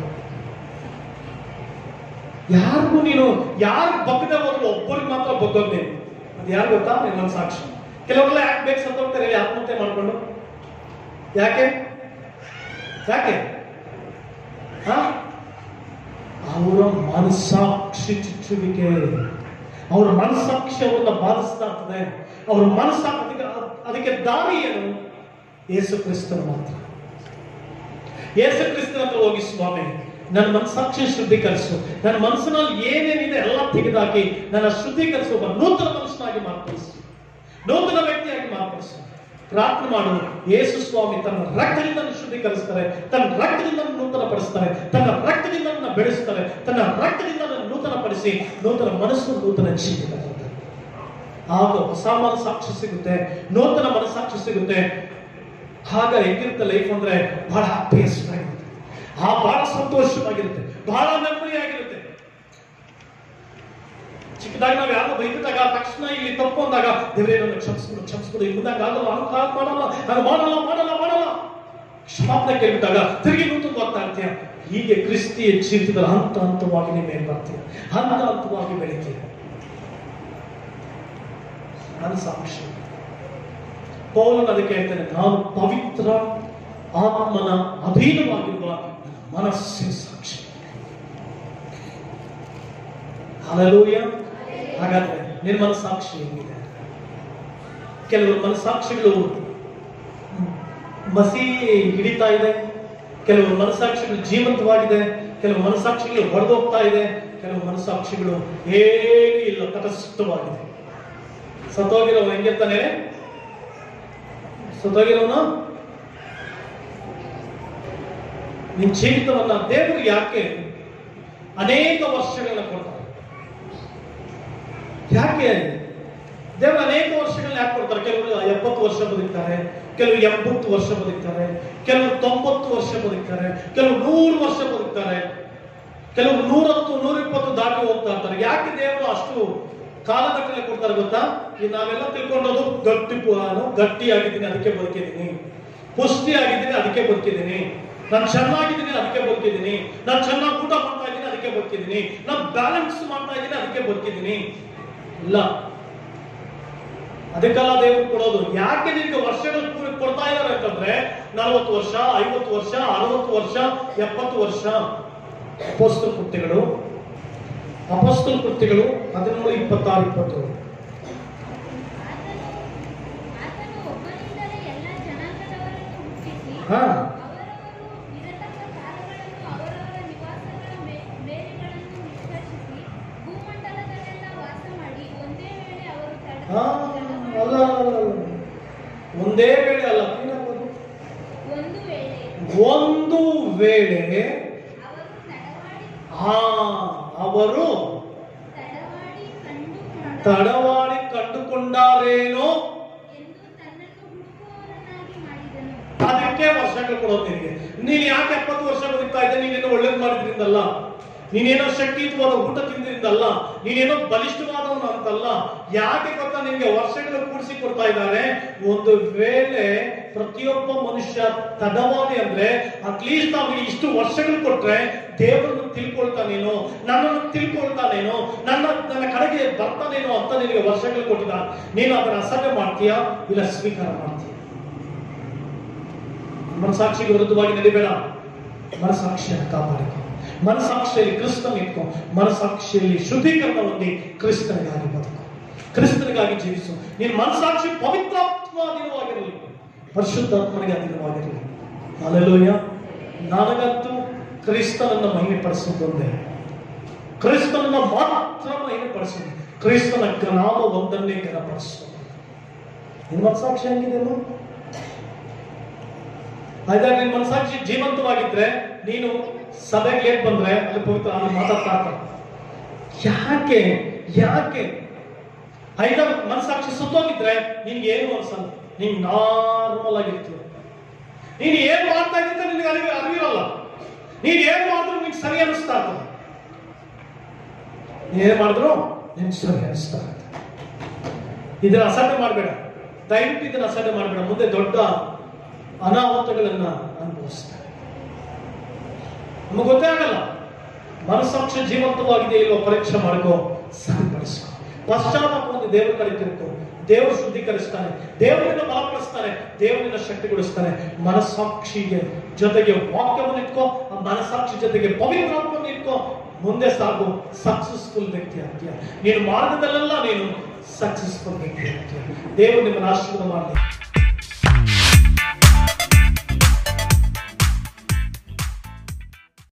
ಯಾರಿಗೂ ನೀನು ಯಾರು ಬಗ್ಗದೆ ಹೋದ್ರು ಒಬ್ಬರಿಗೆ ಮಾತ್ರ ಬಗ್ಗೋದು ನೀನು ಅದು ಯಾರು ಗೊತ್ತಾ ನಿನ್ನ ಮನಸ್ಸಾಕ್ಷಿ ಕೆಲವರೆಲ್ಲ ಯಾಕೆ ಬೇಕು ಸತ್ತೋಗ್ತಾರೆ ಹೇಳಿ ಆತ್ಮಹತ್ಯೆ ಮಾಡ್ಕೊಂಡು ಯಾಕೆ ಯಾಕೆ ಹ? ಅವರ ಮನಸ್ಸಾಕ್ಷಿ ಚುಚ್ಚುವಿಕೆ ಅವರ ಮನಸ್ಸಾಕ್ಷಿ ಅವ್ರನ್ನ ಬಾಧಿಸ್ತಾ ಇರ್ತದೆ ಅವ್ರ ಮನಸ್ಸಾ ಅದಕ್ಕೆ ಅದಕ್ಕೆ ದಾರಿ ಏನು ಯೇಸು ಕ್ರಿಸ್ತನ ಮಾತ್ರ ಯೇಸು ಕ್ರಿಸ್ತನ ಹತ್ರ ಹೋಗಿ ಸ್ವಾಮಿ ನನ್ನ ಮನಸ್ಸಾಕ್ಷಿ ಶುದ್ಧೀಕರಿಸು ನನ್ನ ಮನಸ್ಸಿನಲ್ಲಿ ಏನೇನಿದೆ ಎಲ್ಲ ತೆಗೆದಾಕಿ ನನ್ನ ಶುದ್ಧೀಕರಿಸು ಒಬ್ಬ ನೂತನ ಮನುಷ್ಯನಾಗಿ ಮಾರ್ಪಡಿಸು ನೂತನ ವ್ಯಕ್ತಿಯಾಗಿ ಮಾರ್ಪಡಿಸು ಪ್ರಾರ್ಥನೆ ಮಾಡು ಯೇಸು ಸ್ವಾಮಿ ತನ್ನ ರಕ್ತದಿಂದ ನನ್ನನ್ನು ಶುದ್ಧೀಕರಿಸ್ತಾರೆ ತನ್ನ ರಕ್ತದಿಂದ ನನ್ನನ್ನು ನೂತನಪಡಿಸ್ತಾರೆ ತನ್ನ ರಕ್ತದಿಂದ ನನ್ನ ಬೆಳೆಸ್ತಾರೆ ತನ್ನ ರಕ್ತದಿಂದ ನನ್ನ ನೂತನಪಡಿಸಿ ನೂತನ ಮನಸ್ಸು ನೂತನ ಜೀವಿತ ಕೊಡ್ತಾರೆ. ಆಗ ಹೊಸ ಮನಸ್ಸಾಕ್ಷಿ ಸಿಗುತ್ತೆ ನೂತನ ಮನಸ್ಸಾಕ್ಷಿ ಸಿಗುತ್ತೆ ಆಗ ಹೆಂಗಿರುತ್ತೆ ಲೈಫ್ ಅಂದ್ರೆ ಬಹಳ ಹ್ಯಾಪಿಯೆಸ್ಟ್ ಆಗಿರುತ್ತೆ ಆ ಬಹಳ ಸಂತೋಷವಾಗಿರುತ್ತೆ ಬಹಳ ನೆಮ್ಮದಿಯಾಗಿರುತ್ತೆ ಚಿಕ್ಕದಾಗಿ ನಾವು ಯಾರು ಬೈದಿದ್ದಾಗ ತಕ್ಷಣ ಇಲ್ಲಿ ತಪ್ಪು ಅಂದಾಗ ದೇವರೇ ನನ್ನ ಕ್ಷಮಿಸ್ಬಿಡು ಕ್ಷಮಿಸ್ಬಿಡು ಇಲ್ಲಿ ಮುಂದಾಗ ಆಗಲ್ಲ ನಾನು ಕಾಲ್ ಮಾಡಲ್ಲ ನಾನು ಮಾಡಲ್ಲ ಮಾಡಲ್ಲ ಮಾಡಲ್ಲ ಕ್ಷಮಾಪಣೆ ಕೇಳ್ಬಿಟ್ಟಾಗ ತಿರುಗಿ ನೂತನವಾಗ್ತಾ ಇರ್ತೀಯ ಹೀಗೆ ಕ್ರಿಸ್ತಿಯ ಜೀವಿತದಲ್ಲಿ ಹಂತ ಹಂತವಾಗಿ ನೀವು ಮೇಲ್ ಬರ್ತೀಯ ಹಂತ ಹಂತವಾಗಿ ಬೆಳಿತೀಯ ನನ್ನ ಸಾಕ್ಷಿ ಪೌಲನ್ ಅದಕ್ಕೆ ಹೇಳ್ತಾನೆ ನಾನು ಪವಿತ್ರ ಆತ್ಮನ ಅಧೀನವಾಗಿರುವ ನನ್ನ ಮನಸ್ಸಿನ ಸಾಕ್ಷಿ ಹಲಲೂಯ ಹಾಗಾದ್ರೆ ನಿನ್ನ ಮನಸ್ಸಾಕ್ಷಿ ಹೆಂಗಿದೆ ಕೆಲವರು ಮನಸ್ಸಾಕ್ಷಿಗಳು ಮಸಿ ಹಿಡಿತಾ ಇದೆ ಕೆಲವು ಮನಸ್ಸಾಕ್ಷಿಗಳು ಜೀವಂತವಾಗಿದೆ ಕೆಲವು ಮನಸ್ಸಾಕ್ಷಿಗಳು ಹೊಡೆದೋಗ್ತಾ ಇದೆ ಕೆಲವು ಮನಸ್ಸಾಕ್ಷಿಗಳು ಏನೂ ಇಲ್ಲ ತಟಸ್ಥವಾಗಿದೆ ಸತ್ತೋಗಿರೋ ಹೆಂಗಿರ್ತಾನೆ ಸತ್ತೋಗಿರೋನು ನಿನ್ ಜೀವಿತವನ್ನ ದೇವರು ಯಾಕೆ ಅನೇಕ ವರ್ಷಗಳನ್ನ ಕೊಡ್ತಾರೆ ಯಾಕೆ ದೇವರು ಅನೇಕ ವರ್ಷಗಳನ್ನ ಯಾಕೆ ಕೊಡ್ತಾರೆ ಕೆಲವರು ಎಪ್ಪತ್ತು ವರ್ಷ ಬದುಕ್ತಾರೆ ಕೆಲವು ಎಂಬತ್ತು ವರ್ಷ ಬದುಕ್ತಾರೆ ಕೆಲವರು ತೊಂಬತ್ತು ವರ್ಷ ಬದುಕ್ತಾರೆ ಕೆಲವು ನೂರು ವರ್ಷ ಬದುಕ್ತಾರೆ ಕೆಲವರು ನೂರತ್ತು ನೂರಿಪ್ಪತ್ತು ದಾಟಿ ಹೋಗ್ತಾ ಇರ್ತಾರೆ ಯಾಕೆ ದೇವರು ಅಷ್ಟು ಕಾಲಗಟ್ಟಲೆ ಕೊಡ್ತಾರೆ ಗೊತ್ತಾ ಈ ನಾವೆಲ್ಲ ತಿಳ್ಕೊಂಡೋದು ಗಟ್ಟಿ ಪು- ನಾನು ಗಟ್ಟಿ ಆಗಿದ್ದೀನಿ ಅದಕ್ಕೆ ಬದುಕಿದ್ದೀನಿ ಪುಷ್ಟಿ ಆಗಿದ್ದೀನಿ ಅದಕ್ಕೆ ಬದುಕಿದ್ದೀನಿ ನಾನು ಚೆನ್ನಾಗಿದ್ದೀನಿ ಅದಕ್ಕೆ ಬದುಕಿದ್ದೀನಿ ನಾನು ಚೆನ್ನಾಗಿ ಊಟ ಮಾಡ್ತಾ ಇದ್ದೀನಿ ಅದಕ್ಕೆ ಬದುಕಿದ್ದೀನಿ ನಾನು ಬ್ಯಾಲೆನ್ಸ್ ಮಾಡ್ತಾ ಇದ್ದೀನಿ ಅದಕ್ಕೆ ಬದುಕಿದ್ದೀನಿ ಇಲ್ಲ ಅದಕ್ಕೆಲ್ಲ ದೇವರು ಕೊಡೋದು ಯಾಕೆ ನಿಮ್ಗೆ ವರ್ಷಗಳು ಕೂಡಿ ಕೊಡ್ತಾ ಇದ್ದಾರೆ ಅಂತಂದ್ರೆ ನಲವತ್ತು ವರ್ಷ ಐವತ್ತು ವರ್ಷ ಅರವತ್ತು ವರ್ಷ ಎಪ್ಪತ್ತು ವರ್ಷ ಅಪೋಸ್ತಲ ಕೃತ್ಯಗಳು ಅಪೋಸ್ತಲ ಕೃತ್ಯಗಳು ಹದಿನೇಳು ಇಪ್ಪತ್ತಾರು ಇಪ್ಪತ್ತೇಳು ಆತನು ಒಬ್ಬನಿಂದಲೇ ಎಲ್ಲ ಜನಾಂಗದವರನ್ನು ಹುಟ್ಟಿಸಿ ಹಾ. ಅವರವರು ಇರತಕ್ಕ ಕಾಲಗಳನ್ನು ಅವರವರ ನಿವಾಸಗಳ ಮೇ- ಮೇರೆಗಳನ್ನು ನಿಷ್ಕರ್ಷಿಸಿ ಭೂಮಂಡಲದಲ್ಲೆಲ್ಲ ವಾಸ ಮಾಡಿ ಒಂದೇ ವೇಳೆ ಅವರು ತಡ- ಹಾ, ಅಲ್ಲ ಅಲ್ಲ, ಅಲ್ಲ, ಅಲ್ಲ. ಒಂದೇ ವೇಳೆ ಅಲ್ಲ clean ಆಗಿ ಓದು. ಒಂದು ವೇಳೆ ಒಂದು ವೇಳೆ ಅವರು ತಡಮಾಡಿ ಆ ಅವರು ತಡವಾಡಿ ಕಂಡು ತಡವಾಡಿ ಕಂಡುಕೊಂಡಾರೇನೋ ಎಂದು ತನ್ನನ್ನು ಹುಡುಕುವವರನ್ನಾಗಿ ಮಾಡಿದನು ಅದಕ್ಕೆ ವರ್ಷಗಳು ಕೊಡೋದು ನಿನಗೆ ನೀನ್ ಯಾಕೆ ಎಪ್ಪತ್ತು ವರ್ಷ ಬದುಕ್ತಾ ಇದ್ದೆ ನೀನೇನೋ ಒಳ್ಳೇದು ಮಾಡಿದ್ರಿಂದಲ್ಲ ನೀನೇನೋ ಶಕ್ತಿಯುತವಾದ ಊಟ ತಿಂದ್ರಿಂದಲ್ಲ ನೀನೇನೋ ಬಲಿಷ್ಠವಾದವನು ಅಂತಲ್ಲ ಯಾಕೆ ಗೊತ್ತಾ ನಿನ್ಗೆ ವರ್ಷಗಳು ಕೂಡಿಸಿ ಕೊಡ್ತಾ ಇದ್ದಾರೆ ಒಂದು ವೇಳೆ ಪ್ರತಿಯೊಬ್ಬ ಮನುಷ್ಯ ತಡವಾದಿ ಅಂದ್ರೆ ಅಟ್ಲೀಸ್ಟ್ ಅವನಿಗೆ ಇಷ್ಟು ವರ್ಷಗಳು ಕೊಟ್ರೆ ದೇವರನ್ನು ತಿಳ್ಕೊಳ್ತಾನೇನೋ ನನ್ನನ್ನು ತಿಳ್ಕೊಳ್ತಾನೇನೋ ನನ್ನ ನನ್ನ ಕಡೆಗೆ ಬರ್ತಾನೇನೋ ಅಂತ ನಿನಗೆ ವರ್ಷಗಳು ಕೊಟ್ಟಿದ್ದ ನೀನು ಅದನ್ನ ಅಸಹ್ಯ ಮಾಡ್ತೀಯಾ ಇಲ್ಲ ಸ್ವೀಕಾರ ಮಾಡ್ತೀಯ ಮನಸಾಕ್ಷಿಗೆ ವಿರುದ್ಧವಾಗಿ ನಡಿಬೇಡ ಮನಸಾಕ್ಷಿಯನ್ನು ಕಾಪಾಡಿಕೊ ಮನಸಾಕ್ಷಿಯಲ್ಲಿ ಕ್ರಿಸ್ತನ ಇಟ್ಕೊ ಮನಸಾಕ್ಷಿಯಲ್ಲಿ ಶುದ್ಧೀಕರಣ ಹೊಂದಿ ಕ್ರಿಸ್ತನಿಗಾಗಿ ಬದುಕು ಕ್ರಿಸ್ತನಿಗಾಗಿ ಜೀವಿಸು ನಿನ್ನ ಮನಸಾಕ್ಷಿ ಪವಿತ್ರಾತ್ಮಾಧೀನವಾಗಿರಲಿ ಪರಿಶುದ್ಧಾತ್ಮನಿಗೆ ಅಧೀನವಾಗಿರಲಿ ಅಲ್ಲೆಲ್ಲೂಯ್ಯ ನನಗಂತೂ ಕ್ರಿಸ್ತನನ್ನ ಮಹಿಮೆ ಪಡಿಸುತ್ತೊಂದೇ ಕ್ರಿಸ್ತನನ್ನ ಮಾತ್ರ ಮಹಿಮೆ ಪಡಿಸೋದು ಕ್ರಿಸ್ತನ ನಾಮ ಒಂದನ್ನೇ ಘನಪಡಿಸೋದು ನಿನ್ನ ಮನಸಾಕ್ಷಿ ಹೆಂಗಿದೆಯಲ್ಲ ಹಾಗಾದ್ರೆ ನಿನ್ ಮನಸಾಕ್ಷಿ ಜೀವಂತವಾಗಿದ್ರೆ ನೀನು ಸಭೆಗೆ ಲೇಟ್ ಬಂದ್ರೆ ಅಲ್ಲಿ ಪವಿತ್ರ ಅಲ್ಲಿ ಮಾತಾಡ್ತಾ ಇರ್ತಾರೆ. ಯಾಕೆ ಯಾಕೆ ಐದಾರು ಮನಸಾಕ್ಷಿ ಸುತ್ತೋಗಿದ್ರೆ ನಿನ್ಗೆ ಏನು ಅನ್ಸಲ್ಲ ನೀನ್ ನಾರ್ಮಲ್ ಆಗಿರ್ತೀಯ ನೀನ್ ಏನ್ ಮಾಡ್ತಾ ಇದ್ದಂತ ನಿನ್ಗೆ ಅರಿವಿ ಅರಿವಿರಲ್ಲ ನೀನ್ ಏನ್ ಮಾಡಿದ್ರು ನಿನ್ಗೆ ಸರಿ ಅನಿಸ್ತಾ ಇರ್ತದೆ ನೀನ್ ಏನ್ ಮಾಡಿದ್ರು ನಿನ್ಗೆ ಸರಿ ಅನಿಸ್ತಾ ಇರ್ತದೆ ಇದನ್ನ ಅಸಡ್ಡೆ ಮಾಡಬೇಡ ದಯವಿಟ್ಟು ಇದನ್ನ ಅಸಡ್ಡೆ ಮಾಡಬೇಡ ಮುಂದೆ ದೊಡ್ಡ ಅನಾಹುತಗಳನ್ನ ಅನುಭವಿಸ್ತಾರೆ ನಮಗೆ ಗೊತ್ತೇ ಆಗಲ್ಲ ಮನಸ್ಸಾಕ್ಷಿ ಜೀವಂತವಾಗಿದೆ ಇಲ್ವೋ ಪರೀಕ್ಷೆ ಮಾಡ್ಕೋ ಸರಿಪಡಿಸ್ಕೊ ಪಶ್ಚಾತ್ತಾಪ ಒಂದು ದೇವರ ಕಡೆ ತಿರ್ಕೊ ದೇವರು ಶುದ್ಧೀಕರಿಸ್ತಾನೆ ದೇವರಿಂದ ಬಲಪಡಿಸ್ತಾನೆ ದೇವರಿಂದ ಶಕ್ತಿಗೊಳಿಸ್ತಾನೆ ಮನಸ್ಸಾಕ್ಷಿಗೆ ಜೊತೆಗೆ ವಾಕ್ಯವನ್ನು ಇಟ್ಕೋ ಆ ಮನಸ್ಸಾಕ್ಷಿ ಜೊತೆಗೆ ಪವಿತ್ರಾತ್ಮವನ್ನು ಇಟ್ಕೋ ಮುಂದೆ ಸಾಗು ಸಕ್ಸಸ್ಫುಲ್ ವ್ಯಕ್ತಿ ಆಗ್ತೀಯ ನೀನು ಮಾರ್ಗದಲ್ಲೆಲ್ಲ ನೀನು ಸಕ್ಸಸ್ಫುಲ್ ವ್ಯಕ್ತಿ ಆಗ್ತೀಯ ದೇವರು ನಿಮ್ಮನ್ನು ಆಶೀರ್ವಾದ ಮಾಡಲಿ